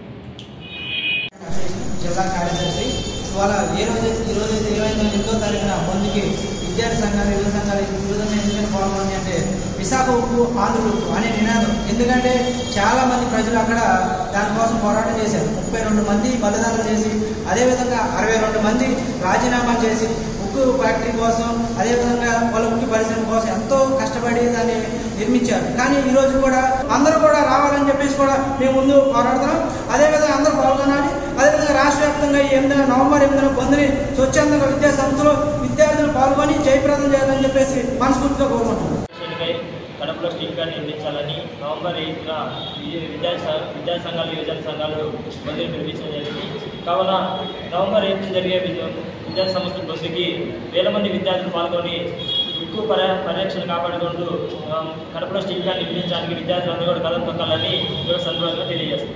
జిల్లా కార్యదర్శి ఇవాళ ఏ రోజు ఈ రోజు అయితే ఇరవై ఎనిమిదో తారీఖున బంధుకి విద్యార్థి సంఘాలు యువ సంఘాలు ఈ విధంగా ఎందుకని పాల్గొని అంటే విశాఖ ఉప్పు ఆంధ్ర ఉప్పు అనే నినాదం ఎందుకంటే చాలా మంది ప్రజలు అక్కడ దానికోసం పోరాటం చేశారు ముప్పై రెండు మంది బలిదానం చేసి అదేవిధంగా అరవై రెండు మంది రాజీనామా చేసి ఉక్కు ఫ్యాక్టరీ కోసం అదేవిధంగా వాళ్ళ ఉక్కు పరిశ్రమ కోసం ఎంతో కష్టపడి దాన్ని నిర్మించారు కానీ ఈ రోజు కూడా అందరూ కూడా రావాలని చెప్పేసి కూడా మేము ముందు పోరాడుతున్నాం అదేవిధంగా అందరూ పాల్గొనాలి అదేవిధంగా రాష్ట్ర వ్యాప్తంగా ఈ ఎనిమిదిన నవంబర్ ఎనిమిదిన బంధుని స్వచ్ఛందంగా విద్యా సంస్థలో విద్యార్థులు పాల్గొని జయప్రదం చేయాలని చెప్పేసి మనస్ఫూర్తిగా కోరుకుంటున్నాం విషయానికై కడపలో స్టీల్ ప్లాంట్ నిర్మించాలని నవంబర్ ఎయిత్న విద్యా స- విద్యా సంఘాలు యువజన సంఘాలు బంధుని పిలిపించడం జరిగింది కావున నవంబర్ ఎయిత్ జరిగే విద్య- విద్యా సంస్థల బంధుకి వేల మంది విద్యార్థులు పాల్గొని ఉక్కు పర్య పరిరక్షణ కాపాడుకుంటూ ఆ, కడపలో స్టీల్ ప్లాంట్ నిర్మించడానికి విద్యార్థులందరూ కూడా కథం తొక్కాలని ఈ యొక్క సందర్భంగా తెలియజేస్తున్నాం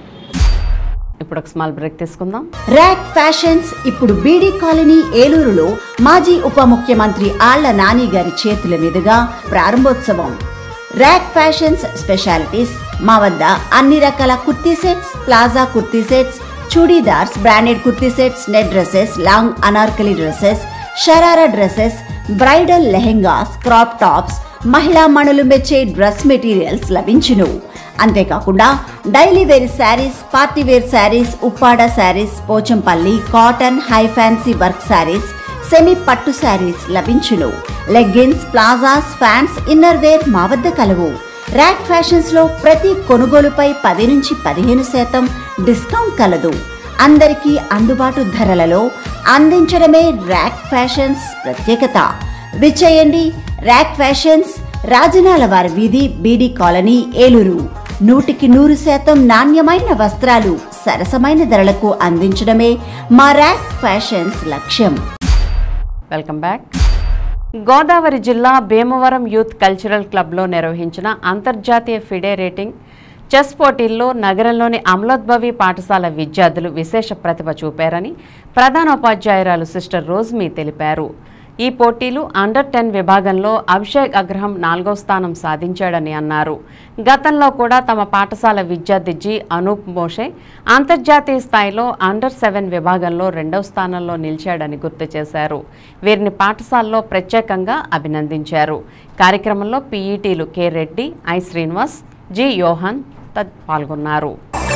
ఇప్పుడు ఒక స్మాల్ బ్రేక్ తీసుకుందాం ర్యాక్ ఫ్యాషన్స్ ఇప్పుడు బీడీ కాలనీ ఏలూరులో మాజీ ఉప ముఖ్యమంత్రి ఆళ్ల నాని గారి చేతుల మీదుగా ప్రారంభోత్సవం ర్యాక్ ఫ్యాషన్స్ స్పెషాలిటీస్ మా వద్ద అన్ని రకాల kurti sets palazzo kurti sets churidars branded kurti sets net dresses long anarkali dresses sharara dresses bridal lehengas crop tops మహిళా మణులు మెచ్చే డ్రెస్ మెటీరియల్స్ లభించును అంతేకాకుండా daily wear saris party wear saris Uppada saris Pochampalli cotton high fancy work saris semi పట్టు శారీస్ లభించును leggings palazzos fans inner wear మా వద్ద కలవు ర్యాక్ ఫ్యాషన్స్ లో ప్రతి కొనుగోలుపై పది నుంచి పదిహేను శాతం డిస్కౌంట్ కలదు అందరికీ అందుబాటు ధరలలో అందించడమే ర్యాక్ ఫ్యాషన్స్ ప్రత్యేకత విచ్చేయండి ర్యాక్ ఫ్యాషన్స్ రాజనాల వారి వీధి బీడీ కాలనీ ఏలూరు నూటికి నూరు శాతం నాణ్యమైన వస్త్రాలు సరసమైన ధరలకు అందించడమే మా ర్యాక్ ఫ్యాషన్స్ లక్ష్యం వెల్కమ్ బ్యాక్ గోదావరి జిల్లా భీమవరం యూత్ కల్చరల్ క్లబ్లో నిర్వహించిన అంతర్జాతీయ ఫిడే రేటింగ్ చెస్ పోటీల్లో నగరంలోని అమలోద్భవి పాఠశాల విద్యార్థులు విశేష ప్రతిభ చూపారని ప్రధానోపాధ్యాయురాలు సిస్టర్ రోజ్మీ తెలిపారు ఈ పోటీలు అండర్ టెన్ విభాగంలో అభిషేక్ అగ్రహం నాలుగో స్థానం సాధించాడని అన్నారు గతంలో కూడా తమ పాఠశాల విద్యార్థి జి అనూప్ మోషే అంతర్జాతీయ స్థాయిలో అండర్ సెవెన్ విభాగంలో రెండవ స్థానంలో నిలిచాడని గుర్తు చేశారు వీరిని పాఠశాలలో ప్రత్యేకంగా అభినందించారు కార్యక్రమంలో పీఈటీలు K Reddy I Srinivas G Yohan తద్ పాల్గొన్నారు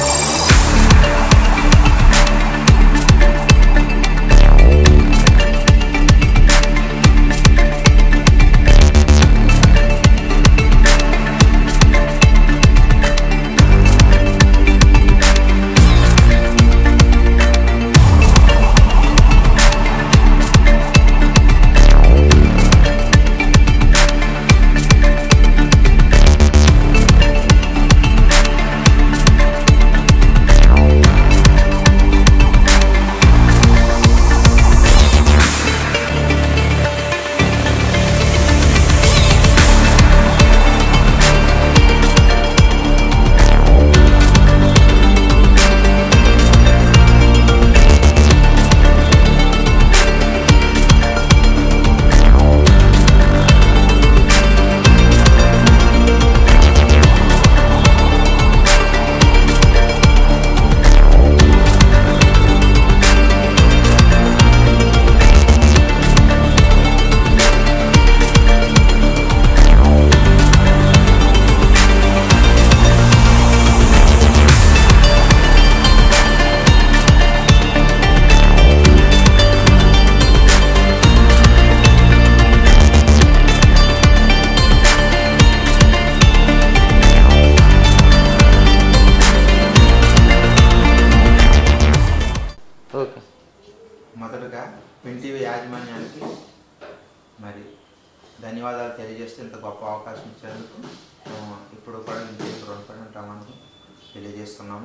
ఓకే మొదటగా ఎన్టీవీ యాజమాన్యానికి మరి ధన్యవాదాలు తెలియజేస్తూ ఇంత గొప్ప అవకాశం ఇచ్చేందుకు ఆ, ఇప్పుడు కూడా ఇంటికి రుణపడి ఉంటామని తెలియజేస్తున్నాము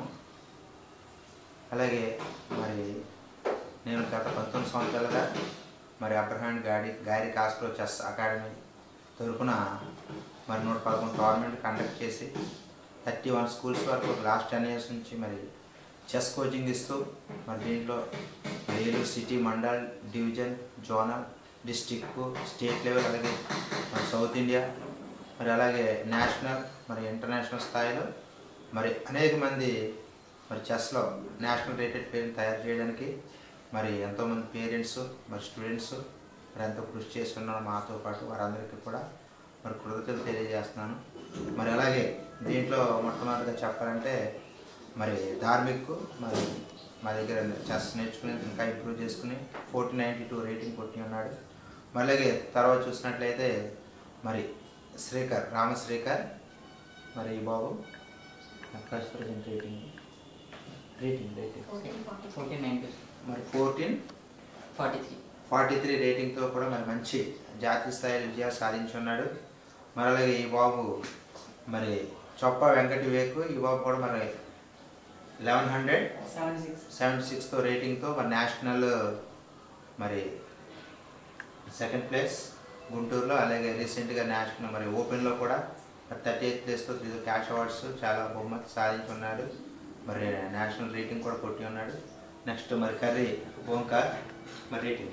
అలాగే మరి నేను గత పంతొమ్మిది సంవత్సరాలుగా మరి అబ్రహాం గాడి గారి కాస్ట్రో చెస్ అకాడమీ తరపున మరి నూట పదకొండు టోర్నమెంట్ కండక్ట్ చేసి థర్టీ వన్ స్కూల్స్ వరకు లాస్ట్ టెన్ ఇయర్స్ నుంచి మరి చెస్ కోచింగ్ ఇస్తూ మరి దీంట్లో Eluru city mandal division zonal district state level అలాగే మరి సౌత్ ఇండియా మరి అలాగే నేషనల్ మరి ఇంటర్నేషనల్ స్థాయిలో మరి అనేక మంది మరి చెస్లో నేషనల్ రేటెడ్ ప్లేయర్ని తయారు చేయడానికి మరి ఎంతోమంది పేరెంట్స్ మరి స్టూడెంట్స్ మరి ఎంతో కృషి చేస్తున్నారు మాతో పాటు వారందరికీ కూడా మరి కృతజ్ఞతలు తెలియజేస్తున్నాను మరి అలాగే దీంట్లో మొట్టమొదటిగా చెప్పాలంటే మరి ధార్మిక్ మరి మా దగ్గర చెస్ నేర్చుకుని ఇంకా ఇంప్రూవ్ చేసుకుని ఫోర్టీన్ నైంటీ టూ రేటింగ్ కొట్టి ఉన్నాడు మరి అలాగే తర్వాత చూసినట్లయితే మరి శ్రీకర్ రామశ్రీకర్ మరి ఈ బాబు first present rating rating rating fourteen ninety మరి fourteen forty three forty three రేటింగ్తో కూడా మరి మంచి జాతీయ స్థాయి విజయాలు సాధించున్నాడు మరి అలాగే ఈ బాబు మరి చొప్ప వెంకట వివేక్ ఈ బాబు కూడా మరి eleven hundred seventy six seventy సిక్స్తో రేటింగ్తో మరి నేషనల్ మరి సెకండ్ ప్లేస్ గుంటూరులో అలాగే రీసెంట్గా నేషనల్ మరి ఓపెన్లో కూడా మరి థర్టీ ఎయిత్ ప్లేస్తో త్రీ క్యాష్ అవార్డ్స్ చాలా బహుమతి సాధించున్నాడు మరి నేషనల్ రేటింగ్ కూడా కొట్టి ఉన్నాడు నెక్స్ట్ మరి కర్రీ ఓంకార్ మరి rating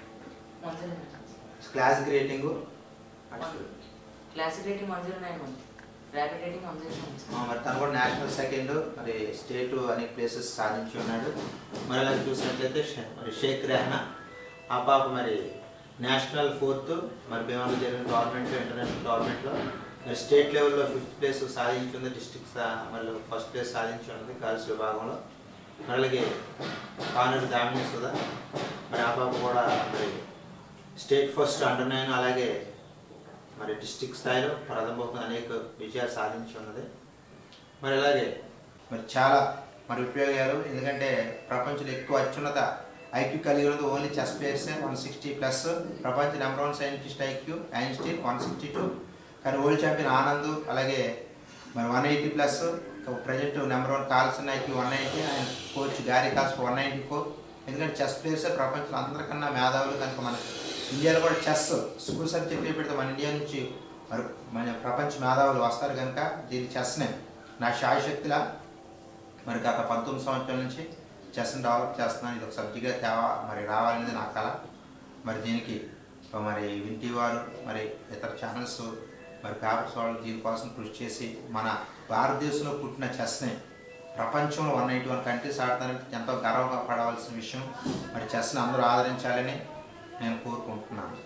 classic rating classic rating one zero nine one rapid rating one zero nine మరి తను కూడా నేషనల్ సెకండ్ మరి స్టేట్ అనేక ప్లేసెస్ సాధించి ఉన్నాడు మరి అలా చూసినట్లయితే షే- మరి షేక్ రెహనా ఆ పాప మరి నేషనల్ ఫోర్త్ మరి భీమవరం జరిగిన గవర్నమెంట్ ఇంటర్నేషనల్ గవర్నమెంట్లో మరి స్టేట్ లెవెల్లో ఫిఫ్త్ ప్లేస్ సాధించింది డిస్ట్రిక్ట్ మరి ఫస్ట్ ప్లేస్ సాధించి ఉన్నది గర్ల్స్ విభాగంలో మరి అలాగే కానూరు దామిని సుధా మరి ఆ పాప కూడా మరి స్టేట్ ఫస్ట్ అండర్ నైన్ అలాగే మరి డిస్టిక్ స్థాయిలో ప్రథమ బహుమతి అనేక విజయాలు సాధించి ఉన్నది మరి అలాగే మరి చాలా మరి ఉపయోగాలు ఎందుకంటే ప్రపంచంలో ఎక్కువ అత్యున్నత ఐక్యూ కలిగి ఉన్నది only chess players one sixty plus ప్రపంచ number one scientist IQ Einstein one sixty two కానీ వరల్డ్ ఛాంపియన్ ఆనంద్ అలాగే మరి one eighty plus present number one కాల్స్ ఉన్నాయి one ninety and coach Garry కాల్స్ వన్ నైంటీ ఫోర్ ఎందుకంటే చెస్ ప్లేయర్స్ ప్రపంచంలో అందరికన్నా మేధావులు కనుక మన ఇండియాలో కూడా చెస్ స్కూల్స్ అని చెప్పి పెడితే మన ఇండియా నుంచి మరి మన ప్రపంచ మేధావులు వస్తారు కనుక దీని చెస్నే నా శాయశక్తిలా మరి గత పంతొమ్మిది సంవత్సరాల నుంచి చెస్ని డెవలప్ చేస్తున్నాను ఇది ఒక సబ్జెక్ట్గా తేవా మరి రావాలనేది నా కళ మరి దీనికి మరి వింటి వారు మరి ఇతర ఛానల్స్ మరి పేపర్స్ వాళ్ళు దీనికోసం కృషి చేసి మన భారతదేశంలో పుట్టిన చెస్ని ప్రపంచంలో వన్ ఎయిటీ వన్ కంట్రీస్ ఆడటానికి ఎంతో గర్వపడవలసిన విషయం మరి చెస్ని అందరూ ఆదరించాలని నేను కోరుకుంటున్నాను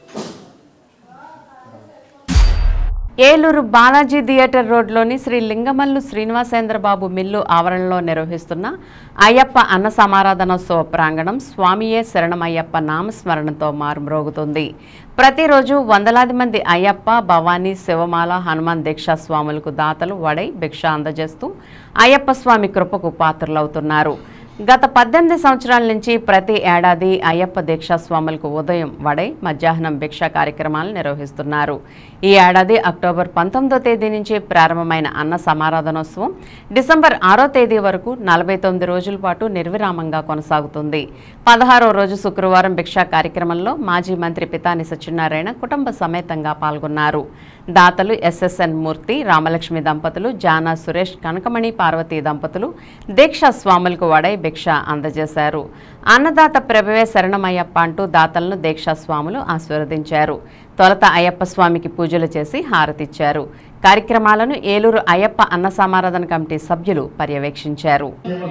ఏలూరు బాలాజీ థియేటర్ రోడ్లోని శ్రీ లింగమల్లు శ్రీనివాసేంద్రబాబు మిల్లు ఆవరణలో నిర్వహిస్తున్న అయ్యప్ప అన్న సమారాధనోత్సవ ప్రాంగణం స్వామియే శరణమయ్యప్ప నామస్మరణతో మారుమ్రోగుతుంది ప్రతిరోజు వందలాది మంది అయ్యప్ప భవానీ శివమాల హనుమాన్ దీక్షా స్వాములకు దాతలు వడై భిక్ష అందజేస్తూ అయ్యప్ప స్వామి కృపకు పాత్రలవుతున్నారు గత పద్దెనిమిది సంవత్సరాల నుంచి ప్రతి ఏడాది అయ్యప్ప దీక్షా స్వాములకు ఉదయం వడై మధ్యాహ్నం భిక్ష కార్యక్రమాలు నిర్వహిస్తున్నారు ఈ ఏడాది అక్టోబర్ పంతొమ్మిదో తేదీ నుంచి ప్రారంభమైన అన్న సమారాధనోత్సవం డిసెంబర్ ఆరో తేదీ వరకు నలభై తొమ్మిది రోజుల పాటు నిర్విరామంగా కొనసాగుతుంది పదహారో రోజు శుక్రవారం భిక్షా కార్యక్రమంలో మాజీ మంత్రి పితాని సత్యనారాయణ కుటుంబ సమేతంగా పాల్గొన్నారు దాతలు ఎస్ఎస్ఎన్ మూర్తి రామలక్ష్మి దంపతులు జానా సురేష్ కనకమణి పార్వతీ దంపతులు దీక్షా స్వాములకు వడై భిక్ష అందజేశారు అన్నదాత ప్రభవే శరణమయ్యప్ప అంటూ దాతలను దీక్షా స్వాములు ఆశీర్వదించారు తొలత అయ్యప్ప స్వామికి పూజలు చేసి హారతిచ్చారు కార్యక్రమాలను ఏలూరు అయ్యప్ప అన్న సమారాధన కమిటీ సభ్యులు పర్యవేక్షించారు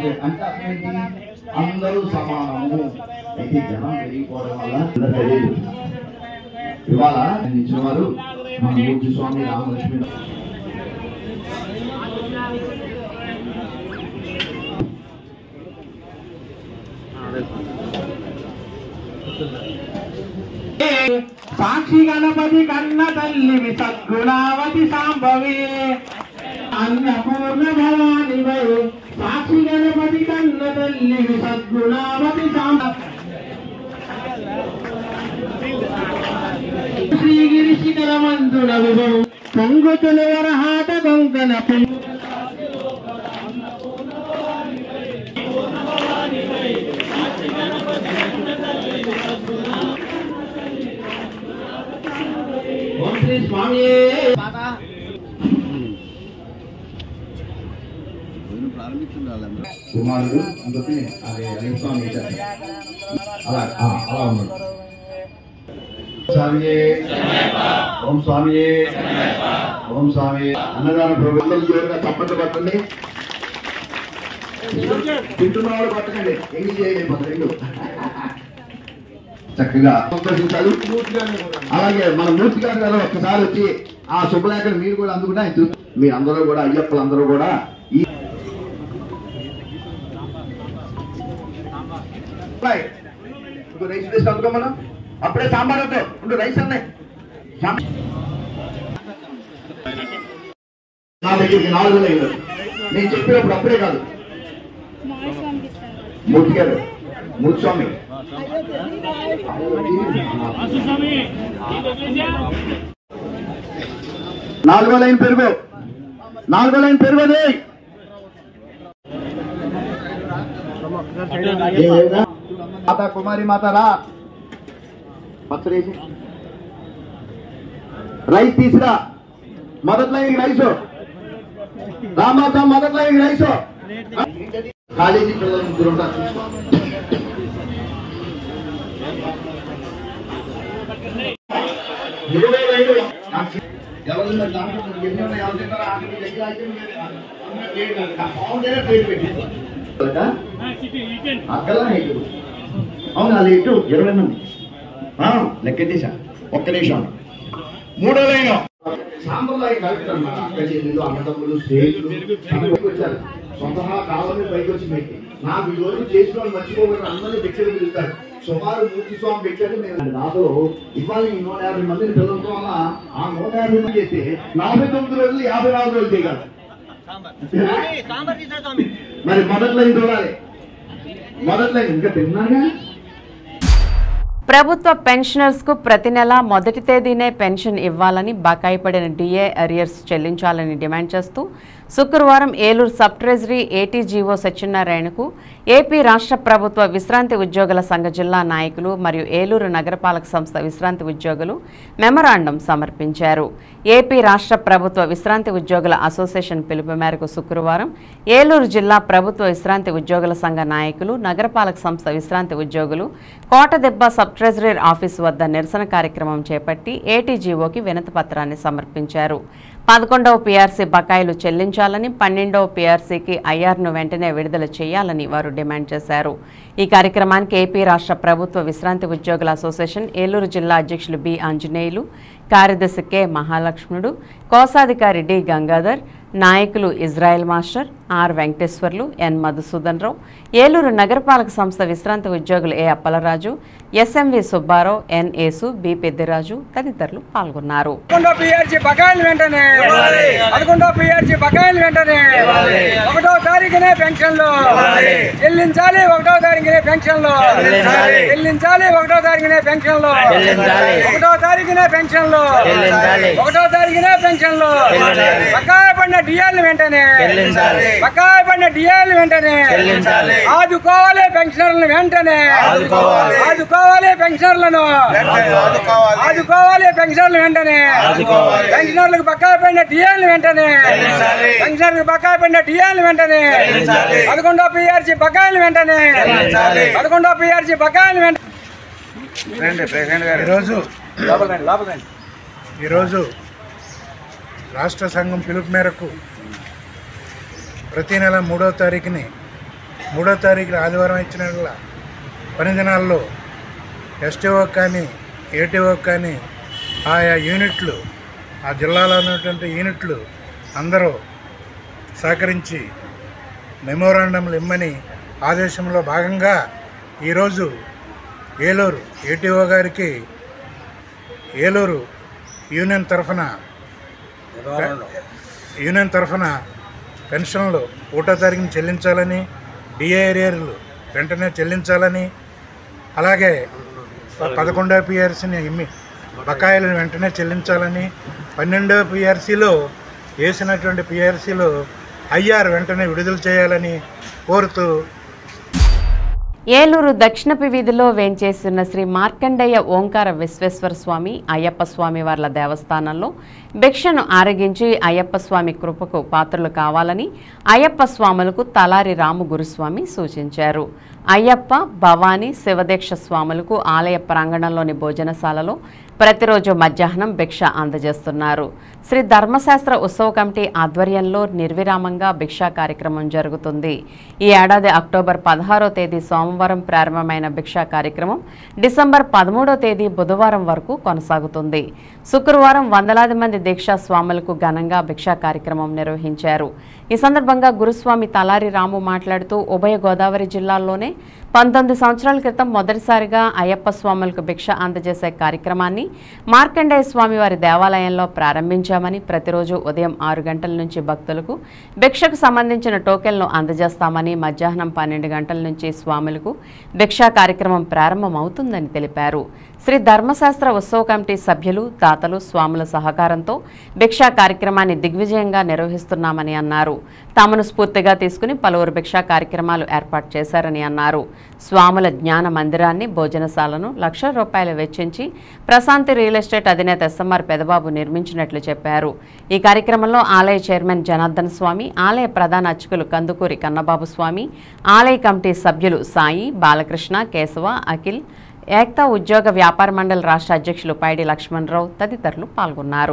అందరూ సమానము అయితే జనం పెరిగిపోవడం వల్ల అందరూ తెలియదు ఇవాళ ఇచ్చిన వారు మన మూర్తి స్వామి రామలక్ష్మి సాక్షి గణపతి కన్న తల్లివి సద్గుణావతి సాంబవి అన్నపూర్ణ భవానివై సాక్షి గణపతి కన్న తల్లివి సద్గుణావతి సాంబ శ్రీగిరి శిఖర మంతుడ విభవం పొంగుతులు వరహాట గొంగన ఓం శ్రీ స్వామి కుమారుడు అందుకని అది అయ్యప్ప స్వామి ఇచ్చారు. అలా ఆ, అలా ఉన్నాడు స్వామియే ఓం స్వామియే ఓం స్వామి అన్నదాన ప్రభుత్వం జోరుగా చప్పట్లు పట్టండి తింటున్న వాళ్ళు పట్టకండి ఎంగి చేయలేకపోతే రెండు చక్కగా సంతోషించాలి అలాగే మన మూర్తి గారు గారు ఒక్కసారి వచ్చి ఆ శుభలేఖను మీరు కూడా అందుకుంటే ఆయన చూ- మీరు అందరూ కూడా అయ్యప్పలు అందరూ కూడా ఈ బాయ్. ఇంకో రైస్ తీసి అందుకో మనం అప్పుడే సాంబార్ వద్దు ఉండు రైస్ అన్నాయి సాం- నా దగ్గరికి నాలుగు లైన్లు నేను చెప్పినప్పుడు అప్పుడే కాదు మూర్తి గారు మూర్తి స్వామి నాలుగో లైన్ పెరుగు నాలుగో లైన్ పెరుగది మాతా కుమారి మాత రా పచ్చడేసి రైస్ తీసురా మొదటి లైన్ రైస్ రామాత మొదటి లైన్ రైస్ కాలేజీ పిల్లలు ముగ్గురు ఉంటారు చూసుకో ఇరవై లైన్లు ఎవరు దాంట్లో ఎన్ని ఉన్నాయి ఎవరు తింటారో ఆఖరి దగ్గర అయితే మీరు బాగుంటేనే ప్లేట్ పెట్టి అక్కలా ఇటు అవును అది ఇటు ఇరవై మంది ఆ, లెక్కెట్టేశా ఒక్క నిమిషం మూడో లైన్ సాంప్రదాయ కలుపుతారు మన అక్క చెల్లెలు అన్నదమ్ములు స్నేహితులు పైకి వచ్చారు స్వతహా కావాలని పైకి వచ్చి పెట్టి నాకు ఈ రోజు చేసిన వాళ్ళు మర్చిపోకుండా అందరినీ వ్యక్తులు పిలుస్తారు సుమారు మూర్తి స్వామి పెట్టాడు నేను నాతో ఇవాళ ఈ నూట యాభై మందిని పిల్లలతో వల్ల ఆ నూట యాభై మంది చేస్తే నలభై తొమ్మిది రోజులు యాభై నాలుగు రోజులు చేయగలరు మరి మొదటి లైన్ చూడాలి మొదటి లైన్ ఇంకా తిన్నాగా ప్రభుత్వ పెన్షనర్స్కు ప్రతి నెల మొదటి తేదీనే పెన్షన్ ఇవ్వాలని బకాయి పడిన డిఏ అరియర్స్ చెల్లించాలని డిమాండ్ చేస్తూ శుక్రవారం ఏలూరు సబ్ ట్రెజరీ ఏటీజీఓ సత్యనారాయణకు ఏపీ రాష్ట్ర ప్రభుత్వ విశ్రాంతి ఉద్యోగుల సంఘ జిల్లా నాయకులు మరియు ఏలూరు నగరపాలక సంస్థ విశ్రాంతి ఉద్యోగులు మెమరాండం సమర్పించారు ఏపీ రాష్ట్ర ప్రభుత్వ విశ్రాంతి ఉద్యోగుల అసోసియేషన్ పిలుపు మేరకు శుక్రవారం ఏలూరు జిల్లా ప్రభుత్వ విశ్రాంతి ఉద్యోగుల సంఘ నాయకులు నగరపాలక సంస్థ విశ్రాంతి ఉద్యోగులు కోటదెబ్బ సబ్ ట్రెజరీ ఆఫీస్ వద్ద నిరసన కార్యక్రమం చేపట్టి ఏటీజీఓకి వినతి పత్రాన్ని సమర్పించారు పదకొండవ పీఆర్సీ బకాయిలు చెల్లించాలని పన్నెండవ పీఆర్సీకి ఐఆర్ను వెంటనే విడుదల చేయాలని వారు డిమాండ్ చేశారు ఈ కార్యక్రమానికి ఏపీ రాష్ట్ర ప్రభుత్వ విశ్రాంతి ఉద్యోగుల అసోసియేషన్ ఏలూరు జిల్లా అధ్యక్షులు బి ఆంజనేయులు కార్యదర్శి కె మహాలక్ష్ముడు కోశాధికారి డి గంగాధర్ నాయకులు Israel master R Venkateswarlu N Madhusudan Rao Eluru నగరపాలక సంస్థ విశ్రాంతి ఉద్యోగులు A Appalaraju SMV Subbarao N Yesu B Peddiraju తదితరులు పాల్గొన్నారు పదకొండో పిఆర్జీ బకాయిలు వెంటనే పదకొండో పిఆర్జీ బకాయిలు వెంటనే ఒకటో తారీఖునే పెన్షన్లు చెల్లించాలి ఒకటో తారీఖునే పెన్షన్లు చెల్లించాలి ఒకటో తారీఖునే పెన్షన్లు ఒకటో తారీఖునే పెన్షన్లు ఒకటో తారీఖునే పెన్షన్లు బకాయి పడిన డిఎల్ వెంటనే బకాయి పడిన డిఎల్ వెంటనే ఆదుకోవాలి పెన్షనర్లను వెంటనే ఆదుకోవాలి పెన్షనర్లను ఆదుకోవాలి పెన్షనర్లు వెంటనే పెన్షనర్లకు బకాయి పడిన డిఎల్ వెంటనే పెన్షనర్లకు బకాయి పడిన డిఎల్ వెంటనే పదకొండో పిఆర్సీ బకాయిలు వెంటనే పదకొండో పిఆర్సీ బకాయిలు వెంటనే ఈరోజు ఈరోజు రాష్ట్ర సంఘం పిలుపు మేరకు ప్రతి నెల మూడో తారీఖుని మూడో తారీఖున ఆదివారం ఇచ్చిన నెల పని దినాల్లో ఎస్టీఓ కానీ ఏటీఓ కానీ ఆయా యూనిట్లు ఆ జిల్లాలో ఉన్నటువంటి యూనిట్లు అందరూ సహకరించి మెమోరాండంలు ఇమ్మని ఆదేశంలో భాగంగా ఈరోజు ఏలూరు ఏటీఓ గారికి ఏలూరు యూనియన్ తరఫున యూనియన్ తరఫున పెన్షన్లు ఒకటో తారీఖున చెల్లించాలని డిఏ ఏరియాలు వెంటనే చెల్లించాలని అలాగే ప- పదకొండో పిఆర్సీని ఇమ్మి బకాయిలను వెంటనే చెల్లించాలని పన్నెండో పిఆర్సీలో వేసినటువంటి పిఆర్సీలో ఐఆర్ వెంటనే విడుదల చేయాలని కోరుతూ ఏలూరు దక్షిణపు వీధిలో వేంచేస్తున్న శ్రీ మార్కండేయ ఓంకార విశ్వేశ్వర స్వామి అయ్యప్ప స్వామి వార్ల దేవస్థానంలో భిక్షను ఆరగించి అయ్యప్ప స్వామి కృపకు పాత్రలు కావాలని అయ్యప్ప స్వాములకు తలారి రాము గురుస్వామి సూచించారు అయ్యప్ప భవానీ శివదీక్ష స్వాములకు ఆలయ ప్రాంగణంలోని భోజనశాలలో ప్రతిరోజు మధ్యాహ్నం భిక్ష అందజేస్తున్నారు శ్రీ ధర్మశాస్త్ర ఉత్సవ కమిటీ ఆధ్వర్యంలో నిర్విరామంగా భిక్షా కార్యక్రమం జరుగుతుంది ఈ ఏడాది అక్టోబర్ పదహారో తేదీ సోమవారం ప్రారంభమైన భిక్షా కార్యక్రమం డిసెంబర్ పదమూడో తేదీ బుధవారం వరకు కొనసాగుతుంది శుక్రవారం వందలాది మంది దీక్షా స్వాములకు ఘనంగా భిక్షా కార్యక్రమం నిర్వహించారు ఈ సందర్భంగా గురుస్వామి తలారి రాము మాట్లాడుతూ ఉభయ గోదావరి జిల్లాల్లోనే పంతొమ్మిది సంవత్సరాల క్రితం మొదటిసారిగా అయ్యప్ప స్వాములకు భిక్ష అందజేసే కార్యక్రమాన్ని మార్కండేయ స్వామి వారి దేవాలయంలో ప్రారంభించామని ప్రతిరోజు ఉదయం ఆరు గంటల నుంచి భక్తులకు భిక్షకు సంబంధించిన టోకెన్లు అందజేస్తామని మధ్యాహ్నం పన్నెండు గంటల నుంచి స్వాములకు భిక్షా కార్యక్రమం ప్రారంభమవుతుందని తెలిపారు శ్రీ ధర్మశాస్త్ర ఉత్సవ కమిటీ సభ్యులు దాతలు స్వాముల సహకారంతో భిక్షా కార్యక్రమాన్ని దిగ్విజయంగా నిర్వహిస్తున్నామని అన్నారు తమను స్ఫూర్తిగా తీసుకుని పలువురు భిక్షా కార్యక్రమాలు ఏర్పాటు చేశారని అన్నారు స్వాముల జ్ఞాన మందిరాన్ని భోజనశాలను లక్ష రూపాయలు వెచ్చించి ప్రశాంతి రియల్ ఎస్టేట్ అధినేత ఎస్ఎంఆర్ పెదబాబు నిర్మించినట్లు చెప్పారు ఈ కార్యక్రమంలో ఆలయ చైర్మన్ జనార్దన్ స్వామి ఆలయ ప్రధాన అర్చకులు కందుకూరి కన్నబాబు స్వామి ఆలయ కమిటీ సభ్యులు సాయి బాలకృష్ణ కేశవ అఖిల్ ఏక్తా ఉద్యోగ వ్యాపార మండలి రాష్ట్ర అధ్యక్షులు పైడి లక్ష్మణరావు తదితరులు పాల్గొన్నారు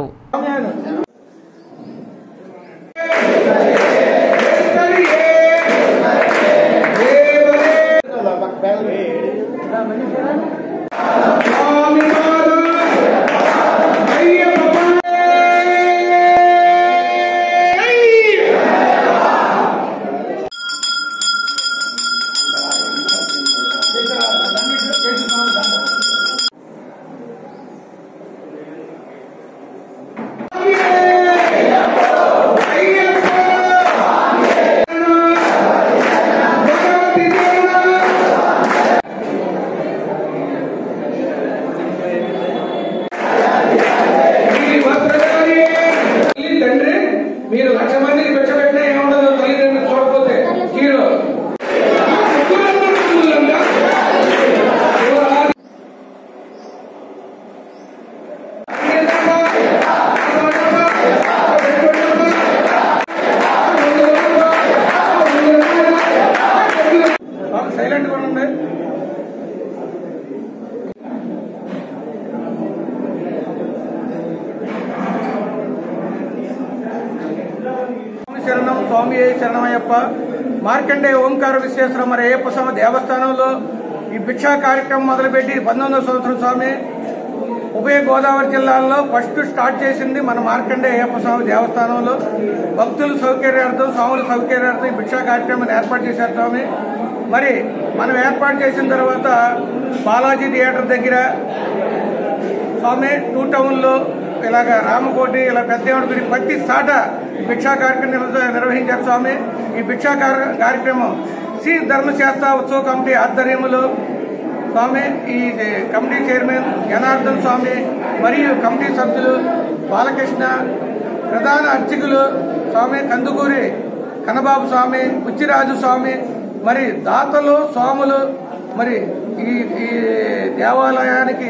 Thank స్వామి శరణమయ్యప్ప మార్కండే ఓంకార విశ్వేశ్వర మరి అయ్యప్ప స్వామి దేవస్థానంలో ఈ భిక్షా కార్యక్రమం మొదలుపెట్టి పంతొమ్మిదవ సంవత్సరం స్వామి ఉభయ గోదావరి జిల్లాల్లో ఫస్ట్ స్టార్ట్ చేసింది మన మార్కండే అయ్యప్ప స్వామి దేవస్థానంలో భక్తుల సౌకర్యార్థం స్వాముల సౌకర్యార్థం ఈ భిక్షా కార్యక్రమాన్ని ఏర్పాటు చేశారు స్వామి మరి మనం ఏర్పాటు చేసిన తర్వాత బాలాజీ థియేటర్ దగ్గర స్వామి టూ టౌన్లో ఇలాగ రామకోటి ఇలా పెద్దేవుడి గుడి ప్రతి సాట ఈ భిక్షా కార్యక్రమం నిర్వ- నిర్వహించారు స్వామి ఈ భిక్షా కార్- కార్యక్రమం శ్రీ ధర్మశాస్త్ర ఉత్సవ కమిటీ ఆధ్వర్యంలో స్వామి ఈ కమిటీ చైర్మన్ జనార్దన్ స్వామి మరియు కమిటీ సభ్యులు బాలకృష్ణ ప్రధాన అర్చకులు స్వామి కందుకూరి కనబాబు స్వామి ఉచ్చిరాజు స్వామి మరి దాతలు స్వాములు మరి ఈ ఈ దేవాలయానికి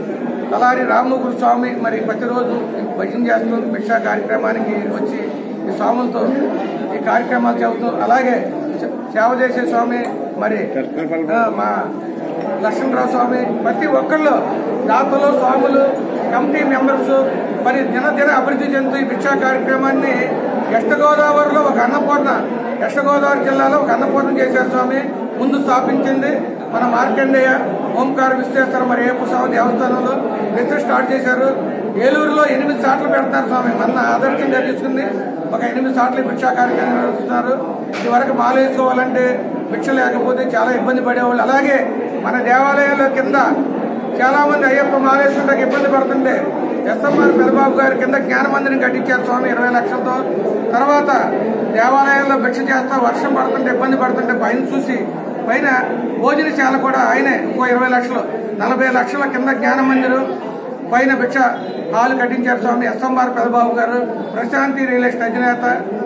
తలారి రామగురు స్వామి మరి ప్రతిరోజు భజన చేస్తూ భిక్షా కార్యక్రమానికి వచ్చి ఈ స్వాములతో ఈ కార్యక్రమాలు చెబుతూ అలాగే సే- సేవ చేసే స్వామి మరి ఆ, మా లక్ష్మణరావు స్వామి ప్రతి ఒక్కళ్ళు దాతలు స్వాములు కమిటీ మెంబర్స్ మరి దినదిన అభివృద్ధి చెందుతూ ఈ భిక్షా కార్యక్రమాన్ని వెస్ట్ గోదావరిలో ఒక అన్నపూర్ణ వెస్ట్ గోదావరి జిల్లాలో ఒక అన్నపూర్ణ చేశారు స్వామి ముందు స్థాపించింది మన మార్కండేయ ఓంకార విశ్వేశ్వర మరి ఏపు స్వామి దేవస్థానంలో నెక్స్ట్ స్టార్ట్ చేశారు ఏలూరులో ఎనిమిది సార్లు పెడతారు స్వామి మన ఆదర్శంగా తీసుకుంది ఒక ఎనిమిది సార్లు భిక్షా కార్యక్రమం నిర్వహిస్తున్నారు ఇదివరకు మాల వేసుకోవాలంటే భిక్ష లేకపోతే చాలా ఇబ్బంది పడేవాళ్ళు అలాగే మన దేవాలయాల కింద చాలా మంది అయ్యప్ప మాలేసుకుంటాకి ఇబ్బంది పడుతుండే ఎస్ఎంఆర్ పెదబాబు గారి కింద జ్ఞాన మందిరం కట్టించారు స్వామి ఇరవై లక్షలతో తర్వాత దేవాలయాల్లో భిక్ష చేస్తా వర్షం పడుతుంటే ఇబ్బంది పడుతుంటే పైన చూసి పైన భోజనశాల కూడా ఆయనే ఇంకో ఇరవై లక్షలు నలభై లక్షల కింద జ్ఞాన మందిరం పైన భిక్ష హాలు కట్టించారు స్వామి ఎస్ఎంఆర్ పెదబాబు గారు ప్రశాంతి రియల్ ఎస్టేట్ అధినేత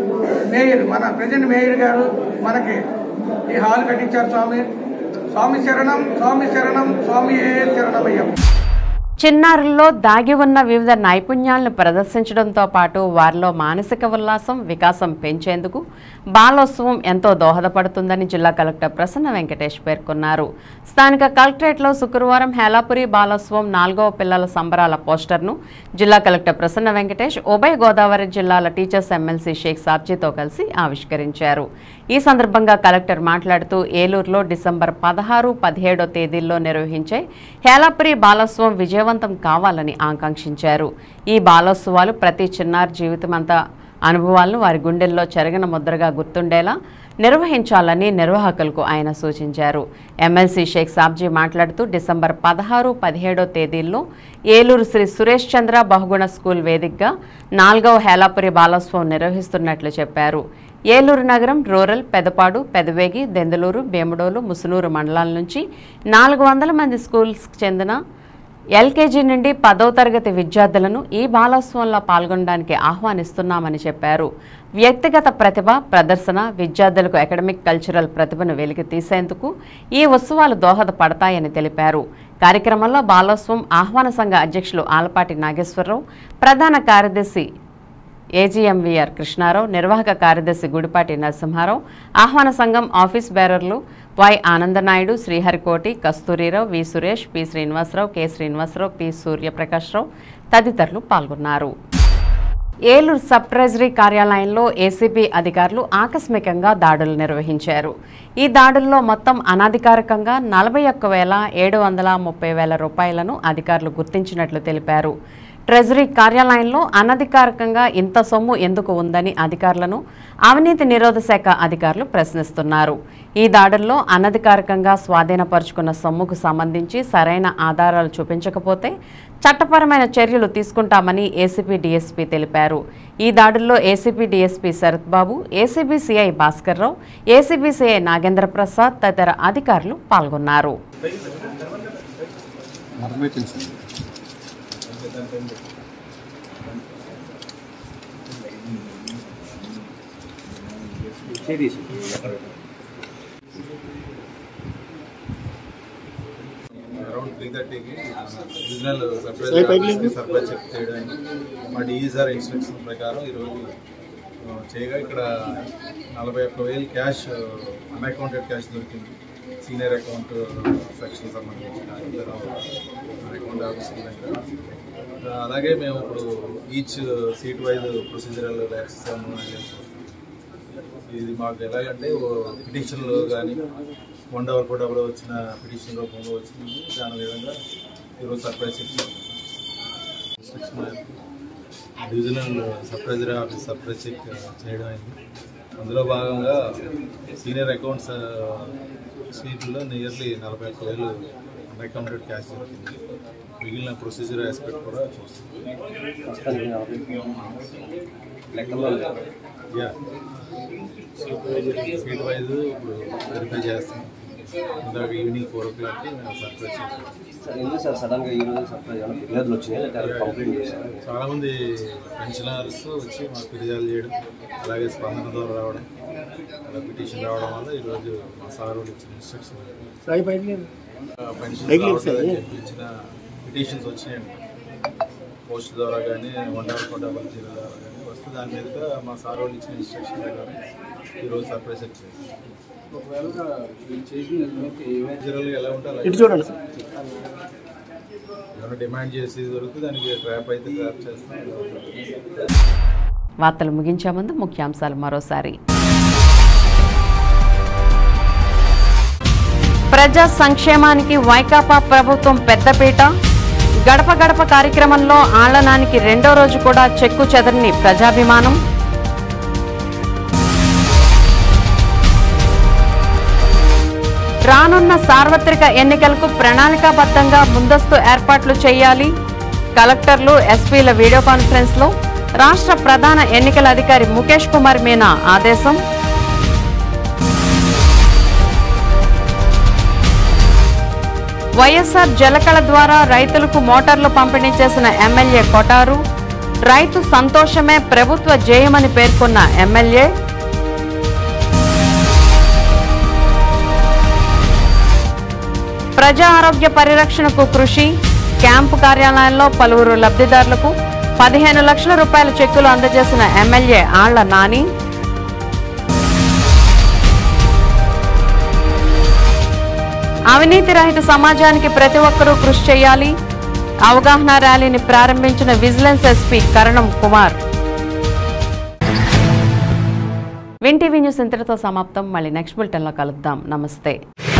మేయర్ మన ప్రజెంట్ మేయర్ గారు మనకి ఈ హాల్ కట్టించారు స్వామి స్వామి శరణం స్వామి శరణం స్వామి ఏ శరణమయ్యం చిన్నారుల్లో దాగి ఉన్న వివిధ నైపుణ్యాలను ప్రదర్శించడంతో పాటు వారిలో మానసిక ఉల్లాసం వికాసం పెంచేందుకు బాలోత్సవం ఎంతో దోహదపడుతుందని జిల్లా కలెక్టర్ ప్రసన్న వెంకటేష్ పేర్కొన్నారు స్థానిక కలెక్టరేట్లో శుక్రవారం హేలాపురి బాలోత్సవం నాలుగవ పిల్లల సంబరాల పోస్టర్ను జిల్లా కలెక్టర్ ప్రసన్న వెంకటేష్ ఉభయ గోదావరి జిల్లాల టీచర్స్ ఎమ్మెల్సీ షేక్ సాబ్జీతో కలిసి ఆవిష్కరించారు ఈ సందర్భంగా కలెక్టర్ మాట్లాడుతూ ఏలూరులో డిసెంబర్ పదహారు పదిహేడో తేదీల్లో నిర్వహించే హేలాపురి బాలోత్సవం విజయవంతం కావాలని ఆకాంక్షించారు ఈ బాలోత్సవాలు ప్రతి చిన్నారి జీవితమంతా అనుభవాలను వారి గుండెల్లో చెరగన ముద్రగా గుర్తుండేలా నిర్వహించాలని నిర్వాహకులకు ఆయన సూచించారు ఎమ్మెల్సీ షేక్ సాబ్జీ మాట్లాడుతూ డిసెంబర్ పదహారు పదిహేడో తేదీల్లో ఏలూరు శ్రీ సురేష్ చంద్ర బహుగుణ స్కూల్ వేదికగా నాలుగవ హేలాపురి బాలోత్సవం నిర్వహిస్తున్నట్లు చెప్పారు ఏలూరు నగరం రూరల్ పెదపాడు పెదవేగి దెందులూరు భీమడోలు ముసునూరు మండలాల నుంచి నాలుగు వందల మంది స్కూల్స్కి చెందిన ఎల్కేజీ నుండి పదవ తరగతి విద్యార్థులను ఈ బాలోత్సవంలో పాల్గొనడానికి ఆహ్వానిస్తున్నామని చెప్పారు వ్యక్తిగత ప్రతిభ ప్రదర్శన విద్యార్థులకు అకాడమిక్ కల్చరల్ ప్రతిభను వెలికి తీసేందుకు ఈ ఉత్సవాలు దోహదపడతాయని తెలిపారు కార్యక్రమంలో బాలోత్సవం ఆహ్వాన సంఘ అధ్యక్షులు ఆలపాటి నాగేశ్వరరావు ప్రధాన కార్యదర్శి ఏజీఎంవీఆర్ కృష్ణారావు నిర్వాహక కార్యదర్శి గుడిపాటి నరసింహారావు ఆహ్వాన సంఘం ఆఫీస్ బేరర్లు Y Anandanaidu Sriharikoti Kasturirao V Suresh P Srinivasarao K Srinivasarao P Suryaprakashrao తదితరులు పాల్గొన్నారు ఏలూరు సబ్ ట్రెజరీ కార్యాలయంలో ఏసీబీ అధికారులు ఆకస్మికంగా దాడులు నిర్వహించారు ఈ దాడుల్లో మొత్తం అనధికారికంగా నలభై ఒక్క వేల ఏడు వందల ముప్పై వేల రూపాయలను అధికారులు గుర్తించినట్లు తెలిపారు ట్రెజరీ కార్యాలయంలో అనధికారికంగా ఇంత సొమ్ము ఎందుకు ఉందని అధికారులను అవినీతి నిరోధ శాఖ అధికారులు ప్రశ్నిస్తున్నారు ఈ దాడుల్లో అనధికారికంగా స్వాధీనపరుచుకున్న సొమ్ముకు సంబంధించి సరైన ఆధారాలు చూపించకపోతే చట్టపరమైన చర్యలు తీసుకుంటామని ఏసీపీ డీఎస్పీ తెలిపారు ఈ దాడుల్లో ACP DSP Sarath Babu ACB CI Bhaskarrao ACB CI Nagendra Prasad తదితర అధికారులు పాల్గొన్నారు అరౌండ్ త్రీ థర్టీకి రీజనల్ సాయి పైకి లేపు. సర్ప్రైజ్ సర్ప్రైజ్ చెక్ చేయడానికి మా డిఈఆర్ ఇన్స్ట్రక్షన్ ప్రకారం ఈరోజు ఆ, చేయగా ఇక్కడ నలభై ఒక్క వేలు క్యాష్ అన్అకౌంటెడ్ క్యాష్ దొరికింది సీనియర్ అకౌంట్ సెక్షన్ సంబంధించిన ఇద్దరు అకౌంట్ ఆఫీసర్ దగ్గర ఆ, అలాగే మేము ఇప్పుడు each seat wise procedural access ఇది మాకు ఎలాగంటే పిటిషన్లు కానీ వన్ అవర్ కూడా కూడా వచ్చిన పిటిషన్ రూపంలో వచ్చింది దాని విధంగా ఈరోజు సర్ప్రైజ్ ఇచ్చాం divisional supervisory office surprise check చేయడం అయింది అందులో భాగంగా సీనియర్ అకౌంట్స్ సీట్లో నియర్లీ నలభై ఒక్క వేలు అన్అకౌంటెడ్ క్యాష్ దొరికింది మిగిలిన ప్రొసీజర్ ఆస్పెక్ట్ కూడా చూస్తుంది యా సీట్ వైజ్ ఇప్పుడు వెరిఫై చేస్తాం ఇందాక ఈవినింగ్ ఫోర్ ఓ క్లాక్కి మేము సర్ప్రైజ్ సార్ ఎందుకు సార్ సడన్ గా ఈ రోజు సర్ప్రైజ్ ఏమైనా ఫిర్యాదులు వచ్చినాయి లేదా కంప్లైంట్ చేశారు చాలా మంది పెన్షనర్స్ వచ్చి మాకు ఫిర్యాదు చేయడం అలాగే స్పందన ద్వారా రావడం అలా పిటిషన్ రావడం వల్ల ఈరోజు మా సార్ వాళ్ళు ఇచ్చిన ఇన్స్ట్రక్షన్ పెన్షన్ రావట్లేదని చెప్పి ఇచ్చిన పిటిషన్స్ వచ్చినాయండి పోస్ట్ ద్వారా కానీ వన్ అవర్ కూడా డబల్ జీరో ద్వారా కానీ వస్తే దాని మీదుగా మా సార్ వాళ్ళు ఇచ్చిన ఇన్స్ట్రక్షన్ ప్రకారం ఈరోజు సర్ప్రైజ్ వచ్చేసి ఒకవేళ వీళ్ళు చేసిన జనరల్గా ఎలా ఉంటే అలా ఇటు చూడండి సార్. ఏమైనా డిమాండ్ చేసి దొరికితే దానికి ట్రాప్ అయితే ట్రాప్ చేస్తాం వార్తలు ముగించే ముందు ముఖ్యాంశాలు మరోసారి ప్రజా సంక్షేమానికి వైకాపా ప్రభుత్వం పెద్దపీట గడప గడప కార్యక్రమంలో ఆళ్లనానికి రెండో రోజు కూడా చెక్కు చెదరని ప్రజాభిమానం రానున్న సార్వత్రిక ఎన్నికలకు ప్రణాళికాబద్ధంగా ముందస్తు ఏర్పాట్లు చేయాలి కలెక్టర్లు ఎస్పీల వీడియో కాన్ఫరెన్స్లో రాష్ట్ర ప్రధాన ఎన్నికల అధికారి ముఖేష్ కుమార్ మీనా ఆదేశం వైఎస్ఆర్ జలకళ ద్వారా రైతులకు మోటార్లు పంపిణీ చేసిన ఎమ్మెల్యే కొటారు రైతు సంతోషమే ప్రభుత్వ జయమని పేర్కొన్న ఎమ్మెల్యే ప్రజా ఆరోగ్య పరిరక్షణకు కృషి క్యాంపు కార్యాలయంలో పలువురు లబ్ధిదారులకు పదిహేను లక్షల రూపాయల చెక్కులు అందజేసిన ఎమ్మెల్యే ఆళ్ల నాని అవినీతి రహిత సమాజానికి ప్రతి ఒక్కరూ కృషి చేయాలి అవగాహన ర్యాలీని ప్రారంభించిన vigilance SP Karanam Kumar win TV news ఇంతటితో సమాప్తం మళ్ళీ నెక్స్ట్ బులెటిన్లో కలుద్దాం నమస్తే